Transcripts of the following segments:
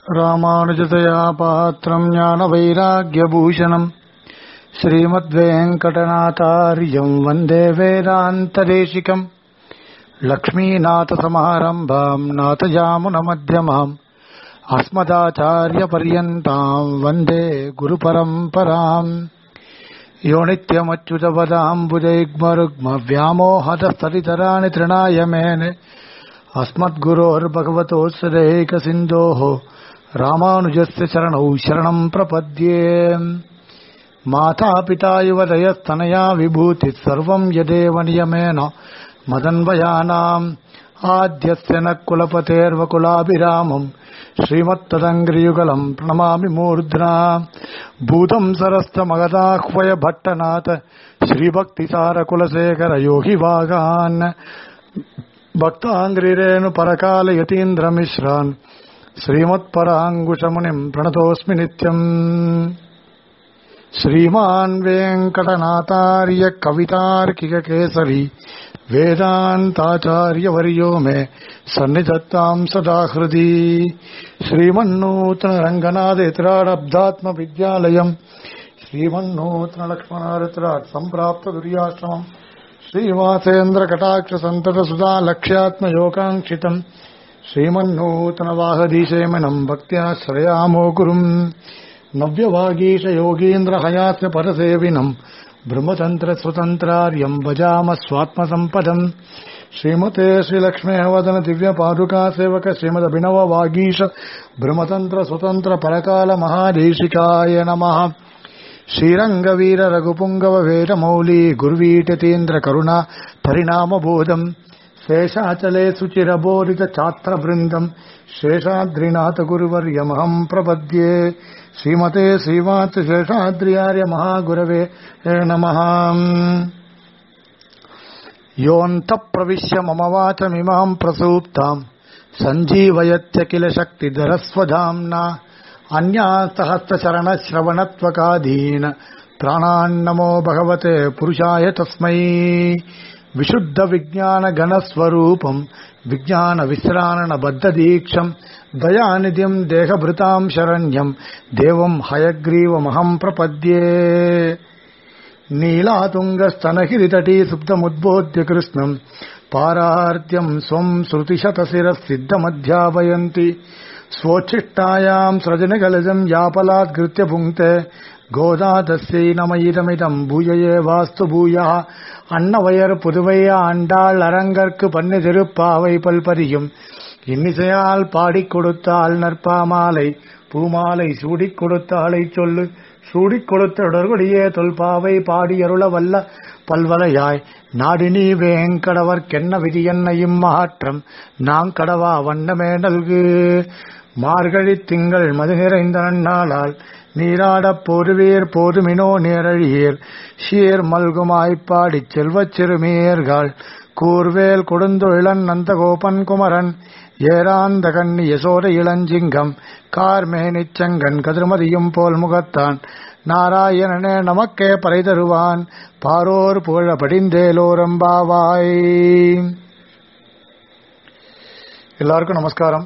ராமானுஜதயா பாத்திரம் ஞான வைராகியபூஷணம் ஸ்ரீமத்வேங்கடநாதாரியம் வந்தே வேதாந்ததேசிகம் லக்ஷ்மீநாதசமாரம்பாம் நாதயாமுனமத்தியமாம் अस्मदाचार्यपर्यन्ताम् वन्दे गुरुपरम्पराम् यो नित्यमच्युतपदाम्बुजैग्मरुग्मव्यामोहतस्तरितराणि तृणाय मेने अस्मद्गुरोर्भगवतोऽस्सदेकसिन्धोः रामानुजस्य चरणौ शरणम् प्रपद्ये मातापिता युवदयस्तनया विभूतिः सर्वम् यदेव नियमेन मदन्वयानाम् आद्यस्य न कुलपतेर्वकुलाभिरामम् श्रीमत्तदङ्ग्रियुगलम् प्रणमामि मूर्ध्ना भूतम् सरस्तमगदाह्वय भट्टनाथ श्रीभक्तिसारकुलशेखर योगिवागान् भक्ताङ्ग्रिरेणु परकालयतीन्द्रमिश्रान् श्रीमत्पराङ्कुशमुनिम् प्रणतोऽस्मि नित्यम् श्रीमान् वेङ्कटनाथार्य कवितार्किककेसरी वेदान्ताचार्यवर्यो मे सन्निधत्ताम् सदा हृदि श्रीमन्नूतनरङ्गनाथेत्रारब्धात्मविद्यालयम् श्रीमन्नूतनलक्ष्मणारित्रात् सम्प्राप्तदुर्याश्रमम् श्रीवासेन्द्रकटाक्षसन्ततसुधा लक्ष्यात्मयोगाङ्क्षितम् श्रीमन्नूतनवाहदीशेमनम् भक्त्या श्रयामो गुरुम् नव्यवागीशयोगीन्द्रहयास्य परसेविनम् ब्रह्मतन्त्रस्वतन्त्रार्यम् भजाम स्वात्मसम्पदम् श्रीमते श्रीलक्ष्मेः वदन दिव्यपादुका सेवक श्रीमदभिनव वागीश ब्रह्मतन्त्र स्वतन्त्र परकाल महादेशिकाय नमः श्रीरङ्गवीर रघुपुङ्गव वेदमौली गुर्वीटतीन्द्र करुणा परिणामबोधम् शेषाचले सुचिरबोधित छात्रवृन्दम् शेषाद्रिनाथ गुरुवर्यमहम् प्रपद्ये श्रीमते श्रीवात् शेषाद्र्यार्य महागुरवे नमः योऽन्तः प्रविश्य मम वाचमिमाम् प्रसूप्ताम् सञ्जीवयत्य किल शक्तिधरस्वधाम्ना अन्यास्तहस्तचरणश्रवणत्वकाधीन प्राणान्नमो भगवते पुरुषाय तस्मै विशुद्धविज्ञानगणस्वरूपम् विज्ञानविश्राणबद्धदीक्षम् दयानिधिम् देहभृताम् शरण्यम् देवम् हयग्रीवमहम् प्रपद्ये नीलातुङ्गस्तनहिरितटी सुप्तमुद्बोध्य कृष्णम् पारार्त्यम् स्वम् श्रुतिशतशिरः सिद्धमध्यापयन्ति स्वोच्छिष्टायाम् सृजनगलजम् यापलात्कृत्य भुङ्क्ते கோதாதஸ்யை நம இதமிதம் பூஜையே வாஸ்து பூயா அன்னவயர் புதுவைய ஆண்டாள் அரங்கற்கு பண்ணு திருப்பாவை பல்பதியும் இன்னிசையால் பாடிக் கொடுத்தாள் நற்பாமாலை பூமாலை சூடிக் கொடுத்தாளை சொல்லு சூடிக் கொடுத்த தொடர்புடைய தொல்பாவை பாடியருள வல்ல பல்வலையாய் நாடினி வேங்கடவர்க்கென்ன விதி என்னையும் மாற்றம் நாங் கடவா வண்ணமே நல்கு மார்கழி திங்கள் மது நிறைந்த நன்னாளால் நீராடப் போருவீர் போதுமினோ நேரழியீர் ஷீர் மல்குமாய்ப்பாடிச் செல்வச் சிறுமியர்கள் கூர்வேல் கொடுந்தொழிலன் நந்தகோபன் குமரன் ஏராந்த கண்ணி யசோத இளஞ்சிங்கம் கார்மேனிச்சங்கன் கதிர்மதியும் போல் முகத்தான் நாராயணனே நமக்கே பறை தருவான் பாரோர் புகழ படிந்தேலோரம்பாவாய் எல்லாருக்கும் நமஸ்காரம்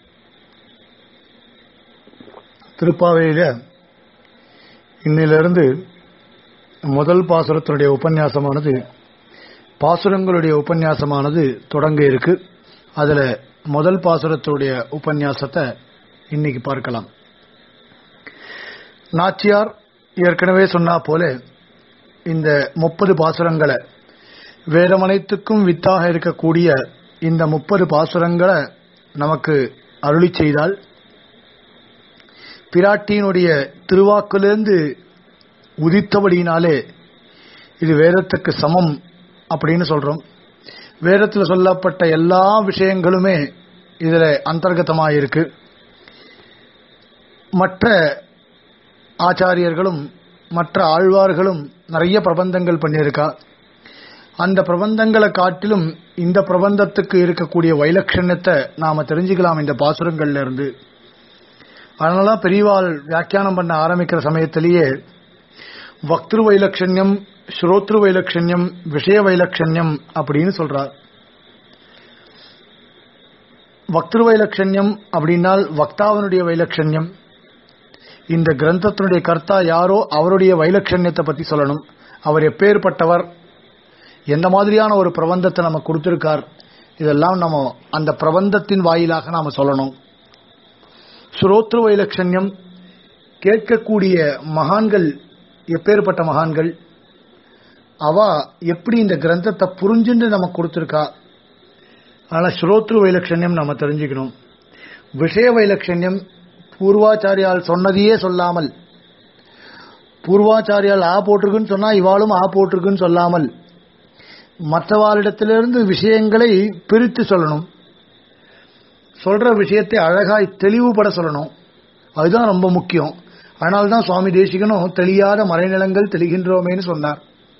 திருப்பாவையில இன்னிலிருந்து முதல் பாசுரத்தினுடைய உபன்யாசமானது பாசுரங்களுடைய உபன்யாசமானது தொடங்க இருக்கு அதுல முதல் பாசுரத்துடைய உபன்யாசத்தை இன்னைக்கு பார்க்கலாம் நாச்சியார் ஏற்கனவே சொன்னா போல இந்த முப்பது பாசுரங்களை வேதமனைத்துக்கும் வித்தாக இருக்கக்கூடிய இந்த முப்பது பாசுரங்களை நமக்கு அருளி செய்தால் பிராட்டியினுடைய திருவாக்குலேருந்து உதித்தபடியினாலே இது வேதத்துக்கு சமம் அப்படின்னு சொல்றோம் வேதத்தில் சொல்லப்பட்ட எல்லா விஷயங்களுமே இதுல அந்தர்கதமாயிருக்கு மற்ற ஆச்சாரியர்களும் மற்ற ஆழ்வார்களும் நிறைய பிரபந்தங்கள் பண்ணியிருக்கா அந்த பிரபந்தங்களை காட்டிலும் இந்த பிரபந்தத்துக்கு இருக்கக்கூடிய வைலட்சண்யத்தை நாம தெரிஞ்சுக்கலாம் இந்த பாசுரங்கள்ல இருந்து அதனால பெரியவாள் வியாக்கியானம் பண்ண ஆரம்பிக்கிற சமயத்திலேயே வக்திரு வைலட்சண்யம் ஸ்ரோத்ரு வைலட்சண்யம் விஷய வைலட்சண்யம் அப்படின்னு சொல்றார் வக்திரு வைலட்சண்யம் அப்படின்னால் வக்தாவனுடைய வைலட்சண்யம் இந்த கிரந்தத்தினுடைய கர்த்தா யாரோ அவருடைய வைலட்சண்யத்தை பத்தி சொல்லணும் அவர் எப்பேற்பட்டவர் எந்த மாதிரியான ஒரு பிரபந்தத்தை நம்ம கொடுத்திருக்கார் இதெல்லாம் நம்ம அந்த பிரபந்தத்தின் வாயிலாக நாம சொல்லணும் சுரோத்ரு வைலட்சண்யம் கேட்கக்கூடிய மகான்கள் எப்பேற்பட்ட மகான்கள் அவ எப்படி இந்த கிரந்தத்தை புரிஞ்சுன்னு நமக்கு கொடுத்திருக்கா ஆனா ஸ்ரோத்ரு வைலட்சண்யம் நம்ம தெரிஞ்சுக்கணும் விஷய வைலட்சண்யம் பூர்வாச்சாரியால் சொன்னதையே சொல்லாமல் பூர்வாச்சாரியால் ஆ போட்டிருக்குன்னு சொன்னா இவாளும் ஆ போட்டிருக்குன்னு சொல்லாமல் மற்றவாளிடத்திலிருந்து விஷயங்களை பிரித்து சொல்லணும் சொல்ற விஷயத்தை அழகாய் தெளிவுபட சொல்லணும் அதுதான் ரொம்ப முக்கியம் அதனால்தான் சுவாமி தேசிகனும் தெளியாத மறைநிலங்கள் தெளிகின்றோமேன்னு சொன்னார்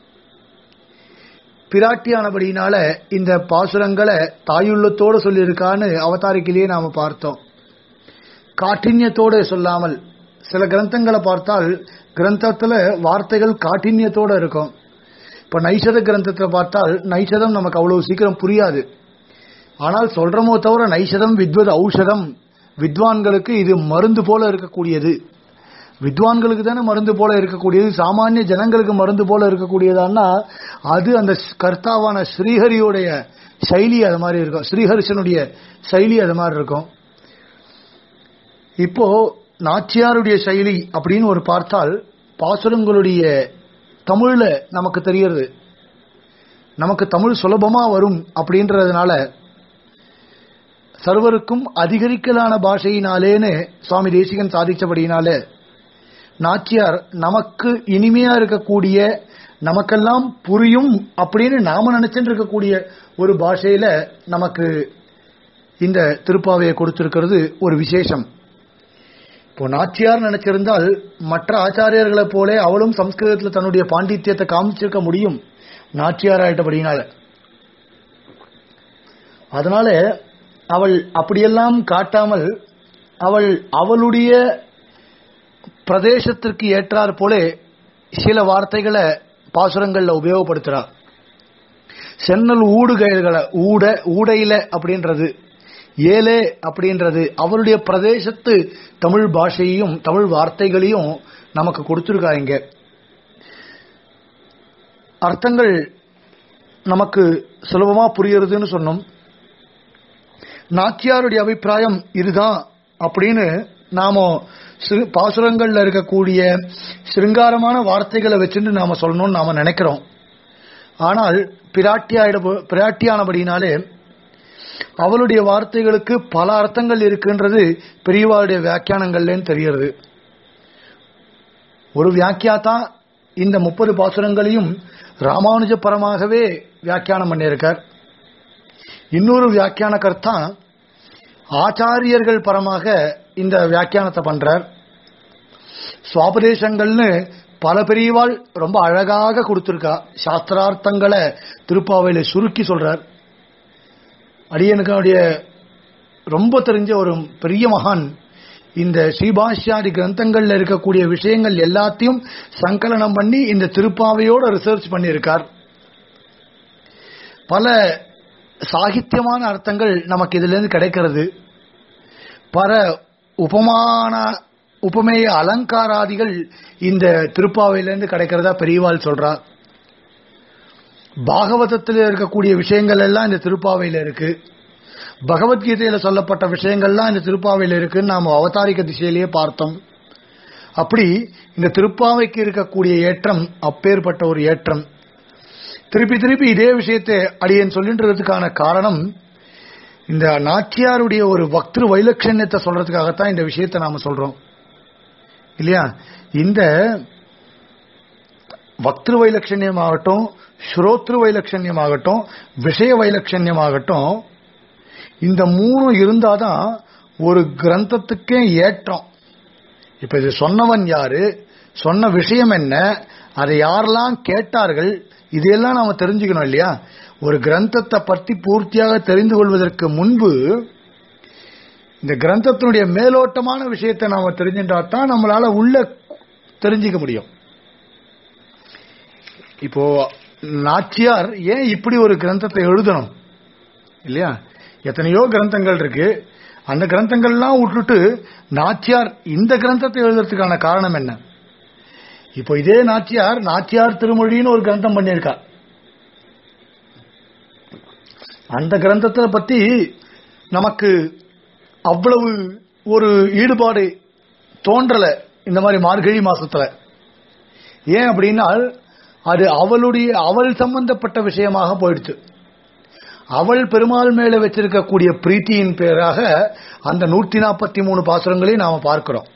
பிராட்டியானபடினால இந்த பாசுரங்களை தாயுள்ளத்தோடு சொல்லியிருக்கான்னு அவதாரிக்கிலேயே நாம பார்த்தோம் காட்டின்யத்தோடு சொல்லாமல் சில கிரந்தங்களை பார்த்தால் கிரந்தத்துல வார்த்தைகள் காட்டின்யத்தோட இருக்கும் இப்ப நைஷத கிரந்தத்தை பார்த்தால் நைஷதம் நமக்கு அவ்வளவு சீக்கிரம் புரியாது ஆனால் சொல்றமோ தவிர நைஷதம் வித்வத் ஔஷதம் வித்வான்களுக்கு இது மருந்து போல இருக்கக்கூடியது வித்வான்களுக்கு தானே மருந்து போல இருக்கக்கூடியது சாமானிய ஜனங்களுக்கு மருந்து போல இருக்கக்கூடியதான்னா அது அந்த கர்த்தாவான ஸ்ரீஹரியோடைய சைலி அது மாதிரி இருக்கும் ஸ்ரீஹரிசனுடைய சைலி அது மாதிரி இருக்கும் இப்போ நாச்சியாருடைய சைலி அப்படின்னு ஒரு பார்த்தால் பாசுரங்களுடைய தமிழ்ல நமக்கு தெரியறது நமக்கு தமிழ் சுலபமா வரும் அப்படின்றதுனால சர்வருக்கும் அதிகரிக்கலான பாஷையினாலேன்னு சுவாமி தேசிகன் சாதிச்சபடியினால நாச்சியார் நமக்கு இனிமையா இருக்கக்கூடிய நமக்கெல்லாம் புரியும் அப்படின்னு நாம நினைச்சுட்டு இருக்கக்கூடிய ஒரு பாஷையில நமக்கு இந்த திருப்பாவையை கொடுத்திருக்கிறது ஒரு விசேஷம் இப்போ நாச்சியார் நினைச்சிருந்தால் மற்ற ஆச்சாரியர்களை போல அவளும் சம்ஸ்கிருதத்தில் தன்னுடைய பாண்டித்யத்தை காமிச்சிருக்க முடியும் நாச்சியார் ஆயிட்டபடினால அதனால அவள் அப்படியெல்லாம் காட்டாமல் அவள் அவளுடைய பிரதேசத்திற்கு ஏற்றாற் போல சில வார்த்தைகளை பாசுரங்கள்ல உபயோகப்படுத்துறார் சென்னல் ஊடுகைகளை ஊட ஊடையில அப்படின்றது ஏலே அப்படின்றது அவருடைய பிரதேசத்து தமிழ் பாஷையையும் தமிழ் வார்த்தைகளையும் நமக்கு கொடுத்திருக்கா இங்க அர்த்தங்கள் நமக்கு சுலபமா புரியறதுன்னு சொன்னோம் நாச்சியாருடைய அபிப்பிராயம் இதுதான் அப்படின்னு நாம சிறு- பாசுரங்கள்ல இருக்கக்கூடிய சிருங்காரமான வார்த்தைகளை வச்சுட்டு நாம சொல்லணும்னு நாம நினைக்கிறோம் ஆனால் பிராட்டியாயிட பிராட்டியானபடினாலே அவளுடைய வார்த்தைகளுக்கு பல அர்த்தங்கள் இருக்குன்றது பெரியவாளுடைய வியாக்கியானங்கள்லேன்னு தெரிகிறது ஒரு வியாக்கியாத்தா இந்த முப்பது பாசுரங்களையும் ராமானுஜ பரமாகவே வியாக்கியானம் பண்ணியிருக்கார் இன்னொரு வியாக்கியான கர்த்தா ஆச்சாரியர்கள் பரமாக இந்த வியாக்கியானத்தை பண்றார் சுவாபதேசங்கள்னு பல பெரியவாள் ரொம்ப அழகாக கொடுத்திருக்கா சாஸ்திரார்த்தங்களை திருப்பாவையில சுருக்கி சொல்றார் அடியனுக்கு அவருடைய ரொம்ப தெரிஞ்ச ஒரு பெரிய மகான் இந்த ஸ்ரீபாஷ்யாதி கிரந்தங்கள்ல இருக்கக்கூடிய விஷயங்கள் எல்லாத்தையும் சங்கலனம் பண்ணி இந்த திருப்பாவையோட ரிசர்ச் பண்ணியிருக்கார் பல சாகித்யமான அர்த்தங்கள் நமக்கு இதுல இருந்து கிடைக்கிறது பல உபமான உபமேய அலங்காராதிகள் இந்த திருப்பாவையிலிருந்து கிடைக்கிறதா பெரியவாள் சொல்றார் பாகவதத்தில் இருக்கக்கூடிய விஷயங்கள் எல்லாம் இந்த திருப்பாவையில இருக்கு பகவத்கீதையில சொல்லப்பட்ட விஷயங்கள்லாம் இந்த திருப்பாவையில இருக்குன்னு நாம அவதாரிக்க திசையிலேயே பார்த்தோம் அப்படி இந்த திருப்பாவைக்கு இருக்கக்கூடிய ஏற்றம் அப்பேற்பட்ட ஒரு ஏற்றம் திருப்பி திருப்பி இதே விஷயத்தை அடியேன் சொல்லின்றதுக்கான காரணம் இந்த நாச்சியாருடைய ஒரு வக்திரு வைலட்சண்யத்தை சொல்றதுக்காகத்தான் இந்த விஷயத்தை நாம சொல்றோம் இல்லையா இந்த வக்திரு வைலட்சண்யமாகட்டும் ஸ்ரோத்ரு வைலட்சண்யமாகட்டும் விஷய வைலட்சண்யமாகட்டும் இந்த மூணு இருந்தாதான் ஒரு கிரந்தத்துக்கே ஏற்றம் இப்ப இது சொன்னவன் யாரு சொன்ன விஷயம் என்ன அதை யாரெல்லாம் கேட்டார்கள் இதையெல்லாம் நாம தெரிஞ்சுக்கணும் இல்லையா ஒரு கிரந்தத்தை பற்றி பூர்த்தியாக தெரிந்து கொள்வதற்கு முன்பு இந்த கிரந்தத்தினுடைய மேலோட்டமான விஷயத்தை நாம தெரிஞ்சுட்டா தான் நம்மளால உள்ள தெரிஞ்சுக்க முடியும் இப்போ நாச்சியார் ஏன் இப்படி ஒரு கிரந்தத்தை எழுதணும் இல்லையா எத்தனையோ கிரந்தங்கள் இருக்கு அந்த கிரந்தங்கள்லாம் விட்டுட்டு நாச்சியார் இந்த கிரந்தத்தை எழுதுறதுக்கான காரணம் என்ன இப்போ இதே நாச்சியார் நாச்சியார் திருமொழின்னு ஒரு கிரந்தம் பண்ணியிருக்கார் அந்த கிரந்தத்தை பத்தி நமக்கு அவ்வளவு ஒரு ஈடுபாடு தோன்றல இந்த மாதிரி மார்கழி மாசத்துல ஏன் அப்படின்னா அது அவளுடைய அவள் சம்பந்தப்பட்ட விஷயமாக போயிடுச்சு அவள் பெருமாள் மேல வச்சிருக்கக்கூடிய பிரீத்தியின் பேராக அந்த நூற்றி நாற்பத்தி மூணு பாசுரங்களையும் நாம பார்க்கிறோம்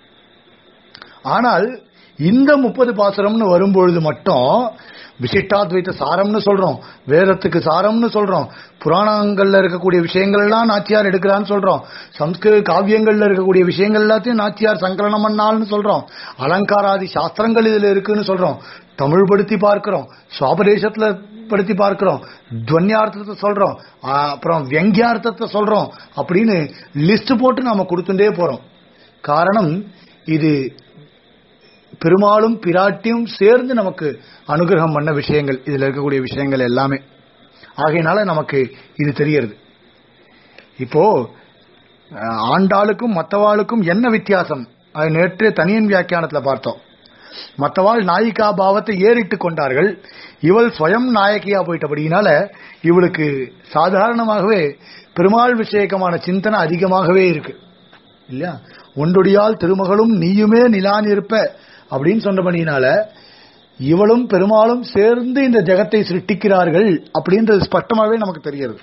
ஆனால் இந்த முப்பது பாசுரம்னு வரும்பொழுது மட்டும் விசிஷ்டாத்வைத்த சாரம்னு சொல்றோம் வேதத்துக்கு சாரம்னு சொல்றோம் புராணங்கள்ல இருக்கக்கூடிய விஷயங்கள் எல்லாம் நாச்சியார் எடுக்கிறான்னு சொல்றோம் சம்ஸ்கிருத காவியங்கள்ல இருக்கக்கூடிய விஷயங்கள் எல்லாத்தையும் நாச்சியார் சங்கலனம் பண்ணால்னு சொல்றோம் அலங்காராதி சாஸ்திரங்கள் இதுல இருக்குன்னு சொல்றோம் தமிழ் படுத்தி பார்க்கிறோம் சுவாபதேசத்துல படுத்தி பார்க்கிறோம் துவன்யார்த்தத்தை சொல்றோம் ஆ, அப்புறம் வியங்கியார்த்தத்தை சொல்றோம் அப்படின்னு லிஸ்ட் போட்டு நாம கொடுத்துட்டே போறோம் காரணம் இது பெருமாளும் பிராட்டியும் சேர்ந்து நமக்கு அனுகிரகம் பண்ண விஷயங்கள் இதுல இருக்கக்கூடிய விஷயங்கள் எல்லாமே ஆகையினால நமக்கு இது தெரியறது இப்போ அஹ், ஆண்டாளுக்கும் மத்தவாளுக்கும் என்ன வித்தியாசம் அது நேற்று தனியன் வியாக்கியானத்துல பார்த்தோம் மத்தவாள் நாயிகா பாவத்தை ஏறிட்டு கொண்டார்கள் இவள் ஸ்வயம் நாயகியா போயிட்டபடியினால இவளுக்கு சாதாரணமாகவே பெருமாள் விஷயகமான சிந்தனை அதிகமாகவே இருக்கு இல்லையா ஒன்றுடையால் திருமகளும் நீயுமே நிலான் இருப்ப அப்படின்னு சொன்னபடியினால இவளும் பெருமாளும் சேர்ந்து இந்த ஜெகத்தை சிருஷ்டிக்கிறார்கள் அப்படின்றது ஸ்பஷ்டமாவே நமக்கு தெரிகிறது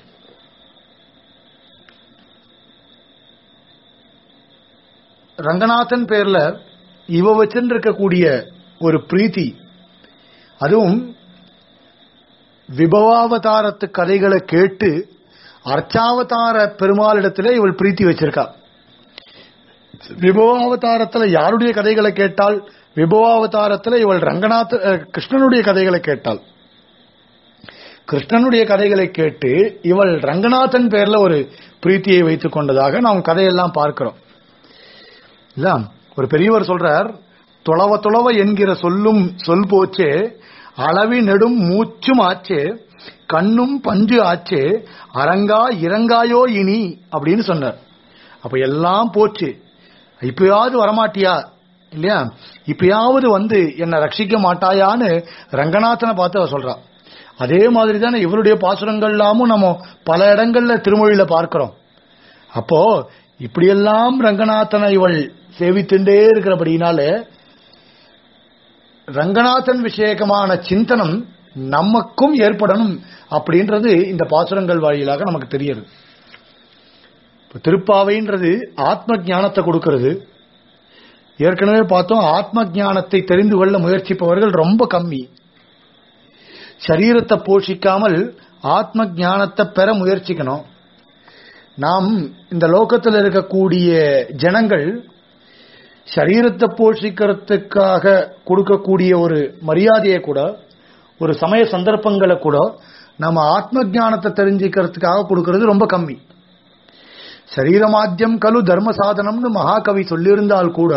ரங்கநாதன் பேர்ல இவ வச்சிருக்கக்கூடிய ஒரு பிரீத்தி அதுவும் விபவாவதாரத்து கதைகளை கேட்டு அர்ச்சாவதார பெருமாளிடத்திலே இவள் பிரீத்தி வச்சிருக்கா விபவாவதாரத்துல யாருடைய கதைகளை கேட்டால் விபவாவதாரத்துல இவள் ரங்கநாத அஹ், கிருஷ்ணனுடைய கதைகளை கேட்டாள் கிருஷ்ணனுடைய கதைகளை கேட்டு இவள் ரங்கநாதன் பேர்ல ஒரு பிரீத்தியை வைத்துக் கொண்டதாக நாம் கதையெல்லாம் பார்க்கிறோம் இல்ல ஒரு பெரியவர் சொல்றார் தொளவ தொளவ என்கிற சொல்லும் சொல் போச்சே அளவி நெடும் மூச்சும் ஆச்சே கண்ணும் பஞ்சு ஆச்சே அரங்கா இறங்காயோ இனி அப்படின்னு சொன்னார் அப்ப எல்லாம் போச்சு இப்பயாவது வரமாட்டியா இல்லையா இப்பயாவது வந்து என்னை ரட்சிக்க மாட்டாயான்னு ரங்கநாதனை பார்த்து அவ சொல்றா அதே மாதிரி தானே இவருடைய பாசுரங்கள் எல்லாமும் நம்ம பல இடங்கள்ல திருமொழியில பார்க்கிறோம் அப்போ இப்படியெல்லாம் ரங்கநாதனை இவள் சேவித்துண்டே இருக்கிறபடினாலே ரங்கநாதன் விஷயகமான சிந்தனம் நமக்கும் ஏற்படணும் அப்படின்றது இந்த பாசுரங்கள் வாயிலாக நமக்கு தெரியுது இப்ப திருப்பாவைன்றது ஆத்ம ஞானத்தை கொடுக்கிறது ஏற்கனவே பார்த்தோம் ஆத்ம ஞானத்தை தெரிந்து கொள்ள முயற்சிப்பவர்கள் ரொம்ப கம்மி சரீரத்தை போஷிக்காமல் ஆத்ம ஞானத்தை பெற முயற்சிக்கணும் நாம் இந்த லோகத்தில் இருக்கக்கூடிய ஜனங்கள் சரீரத்தை போஷிக்கிறதுக்காக கொடுக்கக்கூடிய ஒரு மரியாதையை கூட ஒரு சமய சந்தர்ப்பங்களை கூட நம்ம ஆத்ம ஞானத்தை தெரிஞ்சுக்கிறதுக்காக கொடுக்கிறது ரொம்ப கம்மி சரீரமாத்தியம் கலு தர்ம சாதனம்னு மகாகவி சொல்லியிருந்தால் கூட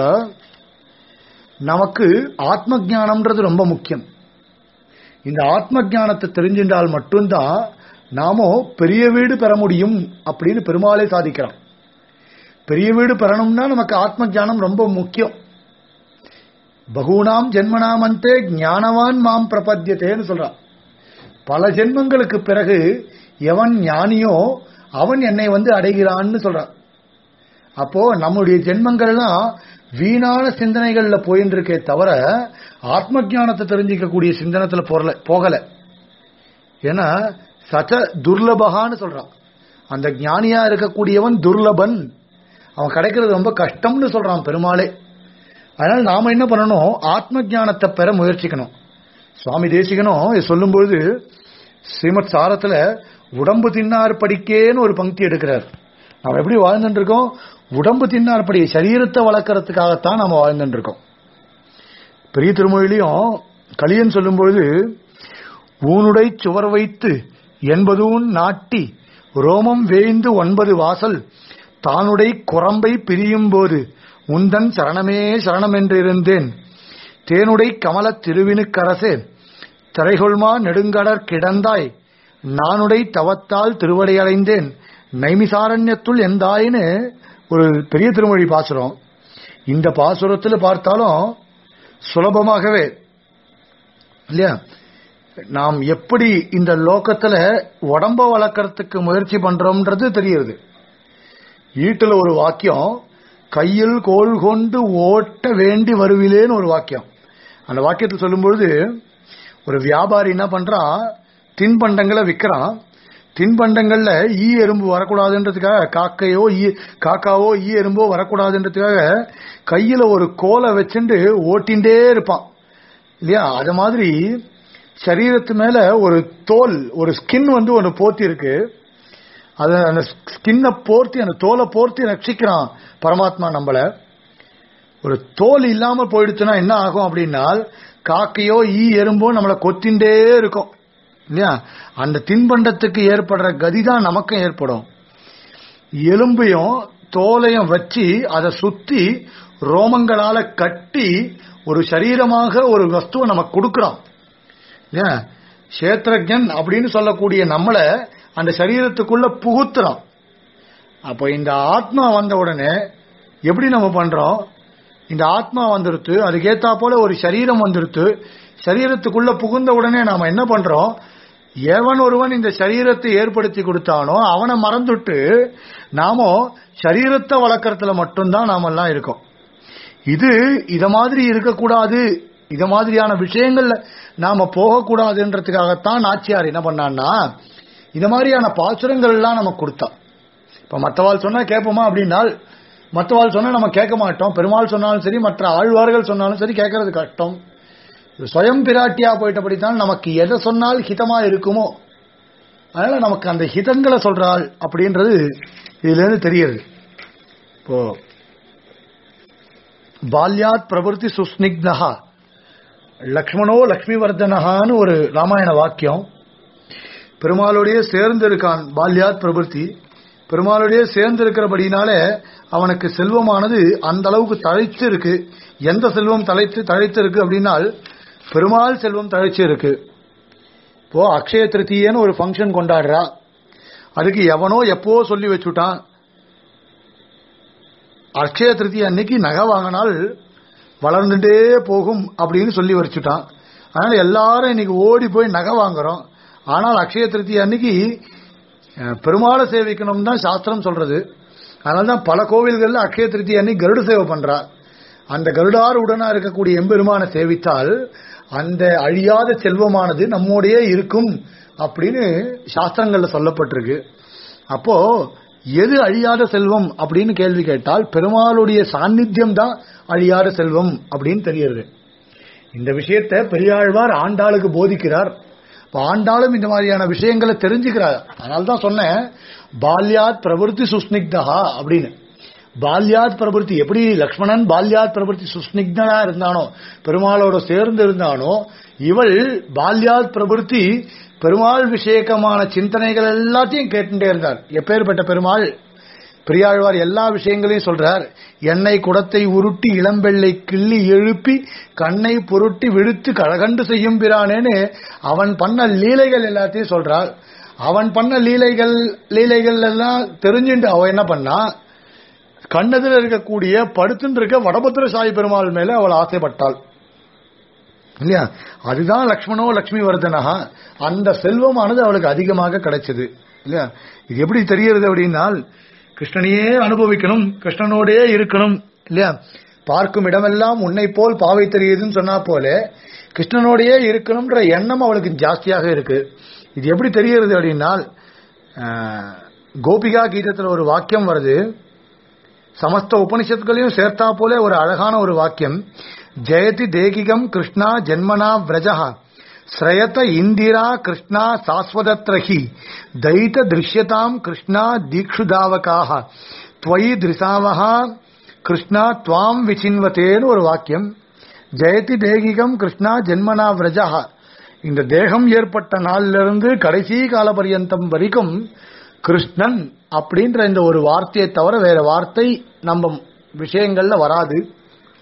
நமக்கு ஆத்ம ஞானம்ன்றது ரொம்ப முக்கியம் இந்த ஆத்ம ஞானத்தை தெரிஞ்சின்றால் மட்டும்தான் நாமோ பெரிய வீடு பெற முடியும் அப்படின்னு பெருமாளே சாதிக்கிறான் பெரிய வீடு பெறணும்னா நமக்கு ஆத்ம ஞானம் ரொம்ப முக்கியம் பகூனாம் ஜென்மனாமந்தே ஞானவான் மாம் பிரபத்தியத்தேன்னு சொல்றான் பல ஜென்மங்களுக்கு பிறகு எவன் ஞானியோ அவன் என்னை வந்து அடைகிறான்னு சொல்றான் அப்போ நம்முடைய ஜென்மங்கள்லாம் வீணான சிந்தனைகள்ல போயின்னு இருக்கே தவிர ஆத்ம ஞானத்தை தெரிஞ்சிக்கக்கூடிய சிந்தனத்துல போகல போகல ஏன்னா சச்ச துர்லபகான்னு சொல்றான் அந்த ஞானியா இருக்கக்கூடியவன் துர்லபன் அவன் கிடைக்கிறது ரொம்ப கஷ்டம்னு சொல்றான் பெருமாளே அதனால நாம என்ன பண்ணணும் ஆத்ம ஞானத்தை பெற முயற்சிக்கணும் சுவாமி தேசிகனும் இது சொல்லும்போது ஸ்ரீமத் சாரத்துல உடம்பு தின்னார் படிக்கேன்னு ஒரு பங்கி எடுக்கிறார் நாம் எப்படி வாழ்ந்துட்டு இருக்கோம் உடம்பு தின்னார் படி சரீரத்தை வளர்க்கறதுக்காகத்தான் நாம வாழ்ந்துட்டு இருக்கோம் பெரிய திருமொழியிலையும் கலியன் சொல்லும்பொழுது ஊனுடை சுவர் வைத்து என்பதூன் நாட்டி ரோமம் வேய்ந்து ஒன்பது வாசல் தானுடை குரம்பை பிரியும் போது உந்தன் சரணமே சரணம் என்றிருந்தேன் தேனுடை கமலத் திருவினுக்கரசே திரைகொள்மா நெடுங்கடற் கிடந்தாய் நானுடை தவத்தால் திருவடையடைந்தேன் நைமிசாரண்யத்துள் எந்தாயின்னு ஒரு பெரிய திருமொழி பாசுரம் இந்த பாசுரத்துல பார்த்தாலும் சுலபமாகவே இல்லையா நாம் எப்படி இந்த லோகத்துல உடம்ப வளர்க்கறதுக்கு முயற்சி பண்றோம்ன்றது தெரியுது ஈட்டுல ஒரு வாக்கியம் கையில் கோல் கொண்டு ஓட்ட வேண்டி வருவிலேன்னு ஒரு வாக்கியம் அந்த வாக்கியத்தில் சொல்லும்பொழுது ஒரு வியாபாரி என்ன பண்றான் தின்பண்டங்களை விற்கிறான் தின்பண்டங்கள்ல ஈ எறும்பு வரக்கூடாதுன்றதுக்காக காக்கையோ ஈ காக்காவோ ஈ எறும்போ வரக்கூடாதுன்றதுக்காக கையில ஒரு கோலை வச்சுட்டு ஓட்டின்டே இருப்பான் இல்லையா அது மாதிரி சரீரத்து மேல ஒரு தோல் ஒரு ஸ்கின் வந்து ஒன்று போர்த்தி இருக்கு அது அந்த ஸ்கின்னை போர்த்தி அந்த தோலை போர்த்தி ரட்சிக்கிறான் பரமாத்மா நம்மள ஒரு தோல் இல்லாம போயிடுச்சுன்னா என்ன ஆகும் அப்படின்னா காக்கையோ ஈ எறும்போ நம்மளை கொத்திண்டே இருக்கும் இல்லையா அந்த தின்பண்டத்துக்கு ஏற்படுற கதி தான் நமக்கும் ஏற்படும் எலும்பையும் தோலையும் வச்சு அதை சுத்தி ரோமங்களால கட்டி ஒரு சரீரமாக ஒரு வஸ்துவை நமக்கு கொடுக்கிறோம் இல்லையா கஷேத்திரஜன் அப்படின்னு சொல்லக்கூடிய நம்மளை அந்த சரீரத்துக்குள்ள புகுத்துறோம் அப்போ இந்த ஆத்மா வந்த உடனே எப்படி நம்ம பண்றோம் இந்த ஆத்மா வந்துருத்து அதுக்கேத்தா போல ஒரு சரீரம் வந்துருத்து சரீரத்துக்குள்ள புகுந்த உடனே நாம என்ன பண்றோம் எவன் ஒருவன் இந்த சரீரத்தை ஏற்படுத்தி கொடுத்தானோ அவனை மறந்துட்டு நாம சரீரத்தை வளர்க்கறதுல மட்டும்தான் நாமெல்லாம் இருக்கோம் இது இத மாதிரி இருக்கக்கூடாது இத மாதிரியான விஷயங்கள்ல நாம போகக்கூடாதுன்றதுக்காகத்தான் நாச்சியார் என்ன பண்ணான்னா இத மாதிரியான பாசுரங்கள் எல்லாம் நமக்கு கொடுத்தான் இப்ப மற்றவாள் சொன்னா கேட்போமா அப்படின்னால் மற்றவாள் சொன்னா நம்ம கேட்க மாட்டோம் பெருமாள் சொன்னாலும் சரி மற்ற ஆழ்வார்கள் சொன்னாலும் சரி கேட்கறது கஷ்டம் சுயம் பிராட்டியா போயிட்டபடித்தான் நமக்கு எதை சொன்னால் ஹிதமா இருக்குமோ அதனால நமக்கு அந்த ஹிதங்களை சொல்றாள் அப்படின்றது இதுல இருந்து தெரியுது இப்போ பால்யாத் பிரபுத்தி சுஸ்னிக்னஹா லக்ஷ்மணோ லக்ஷ்மிவர்தனஹான்னு ஒரு ராமாயண வாக்கியம் பெருமாளுடைய சேர்ந்து இருக்கான் பால்யாத் பிரபுத்தி பெருமாளுடைய சேர்ந்து இருக்கிறபடினால அவனுக்கு செல்வமானது அந்த அளவுக்கு தழைச்சு இருக்கு எந்த செல்வம் தலைச்சு தழைத்து இருக்கு அப்படின்னால் பெருமாள் செல்வம் தழைச்சு இருக்கு இப்போ அக்ஷய திருத்தியன்னு ஒரு ஃபங்க்ஷன் கொண்டாடுறா அதுக்கு எவனோ எப்போ சொல்லி வச்சுட்டான் அக்ஷய திருத்தி அன்னைக்கு நகை வாங்கினால் வளர்ந்துட்டே போகும் அப்படின்னு சொல்லி வச்சுட்டான் அதனால எல்லாரும் இன்னைக்கு ஓடி போய் நகை வாங்குறோம் ஆனால் அக்ஷய திருத்தி அன்னைக்கு அஹ், பெருமாளை சேவிக்கணும் தான் சாஸ்திரம் சொல்றது அதனால தான் பல கோவில்கள்ல அக்ஷய திருத்தி அன்னைக்கு கருட சேவை பண்றா அந்த கருடார் உடனா இருக்கக்கூடிய எம்பெருமானை சேவித்தால் அந்த அழியாத செல்வமானது நம்மோடையே இருக்கும் அப்படின்னு சாஸ்திரங்கள்ல சொல்லப்பட்டிருக்கு அப்போ எது அழியாத செல்வம் அப்படின்னு கேள்வி கேட்டால் பெருமாளுடைய சாநித்தியம் தான் அழியாத செல்வம் அப்படின்னு தெரியுது இந்த விஷயத்தை பெரியாழ்வார் ஆண்டாளுக்கு போதிக்கிறார் இப்ப ஆண்டாளும் இந்த மாதிரியான விஷயங்களை தெரிஞ்சுக்கிறார் அதனால தான் சொன்னேன் பால்யாத் பிரவருத்தி சுஸ்னிக்தஹா அப்படின்னு பால்யாத் பிரபுத்தி எப்படி லக்ஷ்மணன் பால்யாத் பிரபுத்தி சுஸ்னிக்தனா இருந்தானோ பெருமாளோட சேர்ந்து இருந்தானோ இவள் பால்யாத் பிரபுத்தி பெருமாள் விஷயக்கமான சிந்தனைகள் எல்லாத்தையும் கேட்டுட்டே இருந்தார் எப்பேற்பட்ட பெருமாள் பெரியாழ்வார் எல்லா விஷயங்களையும் சொல்றார் எண்ணெய் குடத்தை உருட்டி இளம்பெள்ளை கிள்ளி எழுப்பி கண்ணை பொருட்டி விழுத்து கழகண்டு செய்யும் பிரானேன்னு அவன் பண்ண லீலைகள் எல்லாத்தையும் சொல்றார் அவன் பண்ண லீலைகள் லீலைகள் எல்லாம் தெரிஞ்சுட்டு அவன் என்ன பண்ணா கண்ணதில் இருக்கக்கூடிய படுத்துட்டு இருக்க வடபத்திர சாய் பெருமாள் மேல அவள் ஆசைப்பட்டாள் இல்லையா அதுதான் லக்ஷ்மணோ லக்ஷ்மி வர்தனஹா அந்த செல்வமானது அவளுக்கு அதிகமாக கிடைச்சது இல்லையா இது எப்படி தெரியறது அப்படின்னால் கிருஷ்ணனையே அனுபவிக்கணும் கிருஷ்ணனோடே இருக்கணும் இல்லையா பார்க்கும் இடமெல்லாம் உன்னை போல் பாவை தெரியுதுன்னு சொன்னா போல கிருஷ்ணனோடயே இருக்கணும்ன்ற எண்ணம் அவளுக்கு ஜாஸ்தியாக இருக்கு இது எப்படி தெரியறது அப்படின்னால் ஆஹ், கோபிகா கீதத்தில் ஒரு வாக்கியம் வருது சமஸ்த உபனிஷத்துகளையும் சேர்த்தா போல ஒரு அழகான ஒரு வாக்கியம் ஜெயதி தேகிகம் கிருஷ்ணா ஜென்மனா விரஜா ஸ்ரயத இந்திரா கிருஷ்ணா சாஸ்வதத்ரஹி தைத திருஷ்யதாம் கிருஷ்ணா தீக்ஷுதாவகாக துவயி திரிசாவகா கிருஷ்ணா துவாம் விசின்வத்தேன்னு ஒரு வாக்கியம் ஜெயதி தேகிகம் கிருஷ்ணா ஜென்மனா விரஜா இந்த தேகம் ஏற்பட்ட நாளிலிருந்து கடைசி கால பரியந்தம் வரைக்கும் கிருஷ்ணன் அப்படின்ற இந்த ஒரு வார்த்தையை தவிர வேற வார்த்தை நம்ம விஷயங்கள்ல வராது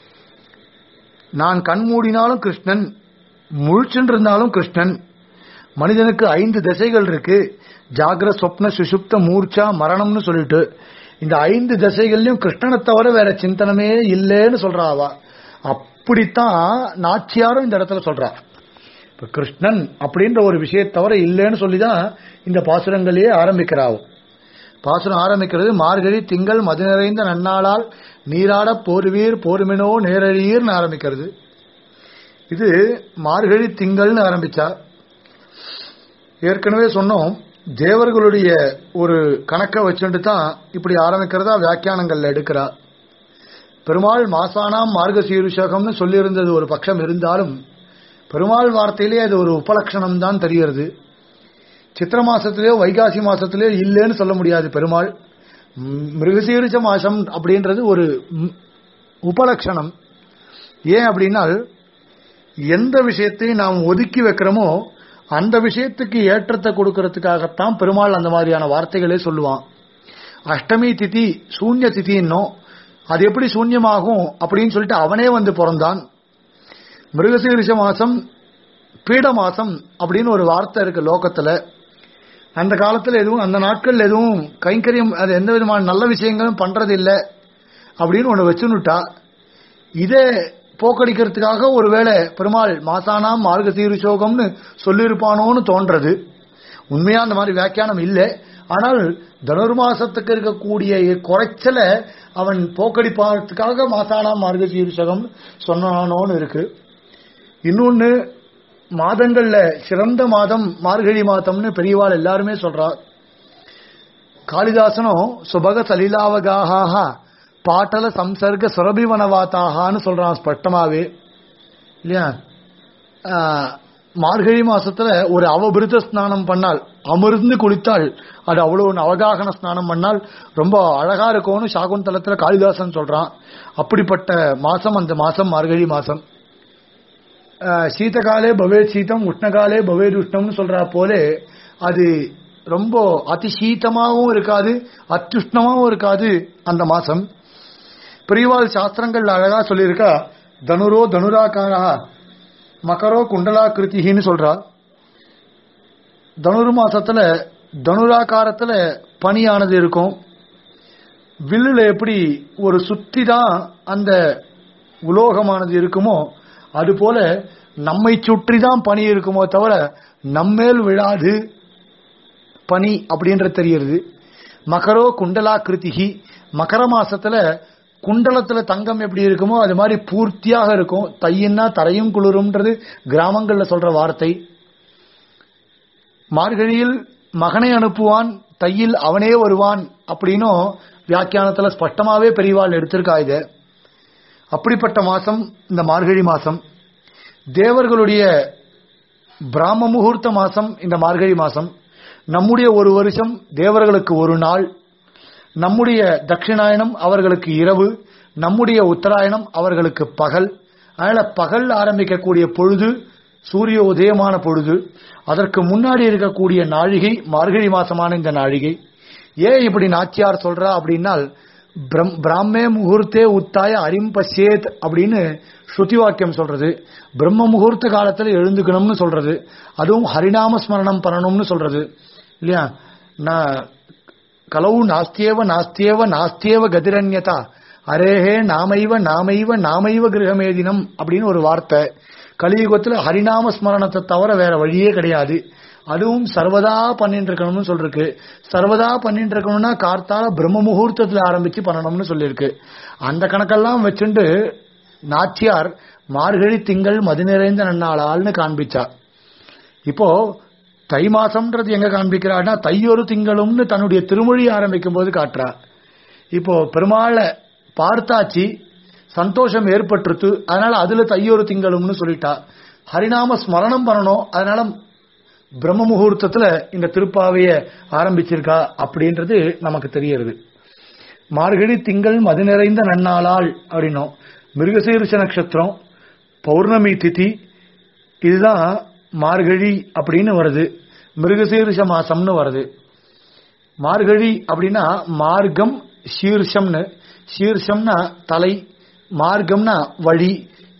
நான் கண் மூடினாலும் கிருஷ்ணன் முழிச்சுட்டு இருந்தாலும் கிருஷ்ணன் மனிதனுக்கு ஐந்து திசைகள் இருக்கு ஜாகிர சொப்ன சுசுப்த மூர்ச்சா மரணம்னு சொல்லிட்டு இந்த ஐந்து திசைகள்லயும் கிருஷ்ணனை தவிர வேற சிந்தனமே இல்லைன்னு சொல்றா அவ அப்படித்தான் நாச்சியாரும் இந்த இடத்துல சொல்றா இப்ப கிருஷ்ணன் அப்படின்ற ஒரு விஷயத்தை தவிர இல்லைன்னு சொல்லிதான் இந்த பாசுரங்களையே ஆரம்பிக்கிறாவும் பாசுரம் ஆரம்பிக்கிறது மார்கழி திங்கள் மது நிறைந்த நன்னாளால் நீராட போர்வீர் போர்மினோ நேரழியர்னு ஆரம்பிக்கிறது இது மார்கழி திங்கள்னு ஆரம்பிச்சா ஏற்கனவே சொன்னோம் தேவர்களுடைய ஒரு கணக்கை வச்சுட்டு தான் இப்படி ஆரம்பிக்கிறதா வியாக்கியானங்கள்ல எடுக்கிறா பெருமாள் மாசானாம் மார்கசீருஷகம்னு சொல்லியிருந்தது ஒரு பட்சம் இருந்தாலும் பெருமாள் வார்த்தையிலே அது ஒரு உபலட்சணம் தான் தெரிகிறது சித்திர மாசத்திலேயோ வைகாசி மாசத்திலேயோ இல்லைன்னு சொல்ல முடியாது பெருமாள் ம், மிருகசீரிச்ச மாசம் அப்படின்றது ஒரு ம், உபலட்சணம் ஏன் அப்படின்னால் எந்த விஷயத்தையும் நாம் ஒதுக்கி வைக்கிறோமோ அந்த விஷயத்துக்கு ஏற்றத்தை கொடுக்கறதுக்காகத்தான் பெருமாள் அந்த மாதிரியான வார்த்தைகளே சொல்லுவான் அஷ்டமி திதி சூன்ய திதின்னோ அது எப்படி சூன்யமாகும் அப்படின்னு சொல்லிட்டு அவனே வந்து பிறந்தான் மிருகசீரிஷ மாசம் பீட மாசம் அப்படின்னு ஒரு வார்த்தை இருக்கு லோகத்துல அந்த காலத்துல எதுவும் அந்த நாட்கள் எதுவும் கைங்கரியம் அது எந்த விதமான நல்ல விஷயங்களும் பண்றது இல்ல அப்படின்னு ஒண்ணு வச்சுனுட்டா இதே போக்கடிக்கிறதுக்காக ஒருவேளை பெருமாள் மாசானாம் மார்க சீருஷோகம்னு சொல்லியிருப்பானோன்னு தோன்றது உண்மையா அந்த மாதிரி வியாக்கியானம் இல்லை ஆனால் தனுர்மாசத்துக்கு இருக்கக்கூடிய குறைச்சல அவன் போக்கடிப்பதற்காக மாசானாம் மார்க சீருஷகம் சொன்னானோன்னு இருக்கு இன்னொன்னு மாதங்கள்ல சிறந்த மாதம் மார்கழி மாதம்னு பெரியவாள் எல்லாருமே சொல்றா காளிதாசனும் சுபக சலிலாவகாஹா பாட்டல சம்சர்க சுரபிவனவாத்தாகான்னு சொல்றான் ஸ்பஷ்டமாவே இல்லையா ஆஹ், மார்கழி மாசத்துல ஒரு அவபிருத்த ஸ்நானம் பண்ணால் அமிர்ந்து குளித்தால் அது அவ்வளவு ஒரு அவகாகன ஸ்நானம் பண்ணால் ரொம்ப அழகா இருக்கும்னு சாகுந்தலத்துல காளிதாசன் சொல்றான் அப்படிப்பட்ட மாசம் அந்த மாசம் மார்கழி மாசம் ஆஹ், சீதகாலே பவேத் சீதம் உஷ்ணகாலே பவேத் உஷ்ணம்னு சொல்றா போலே அது ரொம்ப அதிசீதமாகவும் இருக்காது அத்யுஷ்ணமாகவும் இருக்காது அந்த மாசம் பிரிவால் சாஸ்திரங்கள் அழகா சொல்லியிருக்கா தனுரோ தனுராகாரா மகரோ குண்டலாகிருத்தின்னு சொல்றா தனுர் மாசத்துல தனுராகாரத்துல பனியானது இருக்கும் வில்லுல எப்படி ஒரு சுத்தி தான் அந்த உலோகமானது இருக்குமோ அதுபோல நம்மை சுற்றி தான் பனி இருக்குமோ தவிர நம்மேல் விழாது பனி அப்படின்றது தெரிகிறது மகரோ குண்டலாகிருதிகி மகர மாசத்துல குண்டலத்துல தங்கம் எப்படி இருக்குமோ அது மாதிரி பூர்த்தியாக இருக்கும் தையின்னா தரையும் குளிரும்ன்றது கிராமங்கள்ல சொல்ற வார்த்தை மார்கழியில் மகனை அனுப்புவான் தையில் அவனே வருவான் அப்படின்னும் வியாக்கியானத்துல ஸ்பஷ்டமாவே பெரியவாள் எடுத்திருக்கா இது அப்படிப்பட்ட மாசம் இந்த மார்கழி மாசம் தேவர்களுடைய பிராம முகூர்த்த மாசம் இந்த மார்கழி மாசம் நம்முடைய ஒரு வருஷம் தேவர்களுக்கு ஒரு நாள் நம்முடைய தட்சிணாயனம் அவர்களுக்கு இரவு நம்முடைய உத்தராயணம் அவர்களுக்கு பகல் அதனால பகல் ஆரம்பிக்கக்கூடிய பொழுது சூரிய உதயமான பொழுது அதற்கு முன்னாடி இருக்கக்கூடிய நாழிகை மார்கழி மாசமான இந்த நாழிகை ஏன் இப்படி நாச்சியார் சொல்றா அப்படின்னால் பிரம்- பிராமே முகூர்த்தே உத்தாய அரிம் பசேத் அப்படின்னு ஸ்ருதி வாக்கியம் சொல்றது பிரம்ம முகூர்த்த காலத்துல எழுந்துக்கணும்னு சொல்றது அதுவும் ஹரிநாம ஸ்மரணம் பண்ணணும்னு சொல்றது இல்லையா நான் கலவு நாஸ்தியேவ நாஸ்தியேவ நாஸ்தியேவ கதிரண்யதா அரேஹே நாமைவ நாமைவ நாமைவ கிரகமேதினம் அப்படின்னு ஒரு வார்த்தை கலியுகத்துல ஹரிநாம ஸ்மரணத்தை தவிர வேற வழியே கிடையாது அதுவும் சர்வதா பண்ணிட்டு இருக்கணும்னு சொல்லிருக்கு சர்வதா பண்ணிட்டு இருக்கணும்னா கார்த்தால பிரம்ம முகூர்த்தத்துல ஆரம்பிச்சு பண்ணணும்னு சொல்லியிருக்கு அந்த கணக்கெல்லாம் வச்சுண்டு நாச்சியார் மார்கழி திங்கள் மது நிறைந்த நன்னாளால்னு காண்பிச்சா இப்போ தை மாசம்ன்றது எங்க காண்பிக்கிறான்னா தையொரு திங்களும்னு தன்னுடைய திருமொழி ஆரம்பிக்கும் போது காட்டுறா இப்போ பெருமாளை பார்த்தாச்சு சந்தோஷம் ஏற்பட்டுருத்து அதனால அதுல தையொரு திங்களும்னு சொல்லிட்டா ஹரிநாம ஸ்மரணம் பண்ணணும் அதனால பிரம்ம முகூர்த்தத்துல இந்த திருப்பாவைய ஆரம்பிச்சிருக்கா அப்படின்றது நமக்கு தெரியறது மார்கழி திங்கள் மது நிறைந்த நன்னாளால் அப்படின்னும் மிருகசீரிஷ நட்சத்திரம் பௌர்ணமி திதி இதுதான் மார்கழி அப்படின்னு வருது மிருகசீரிஷ மாசம்னு வருது மார்கழி அப்படின்னா மார்க்கம் சீர்ஷம்னு சீர்ஷம்னா தலை மார்க்கம்னா வழி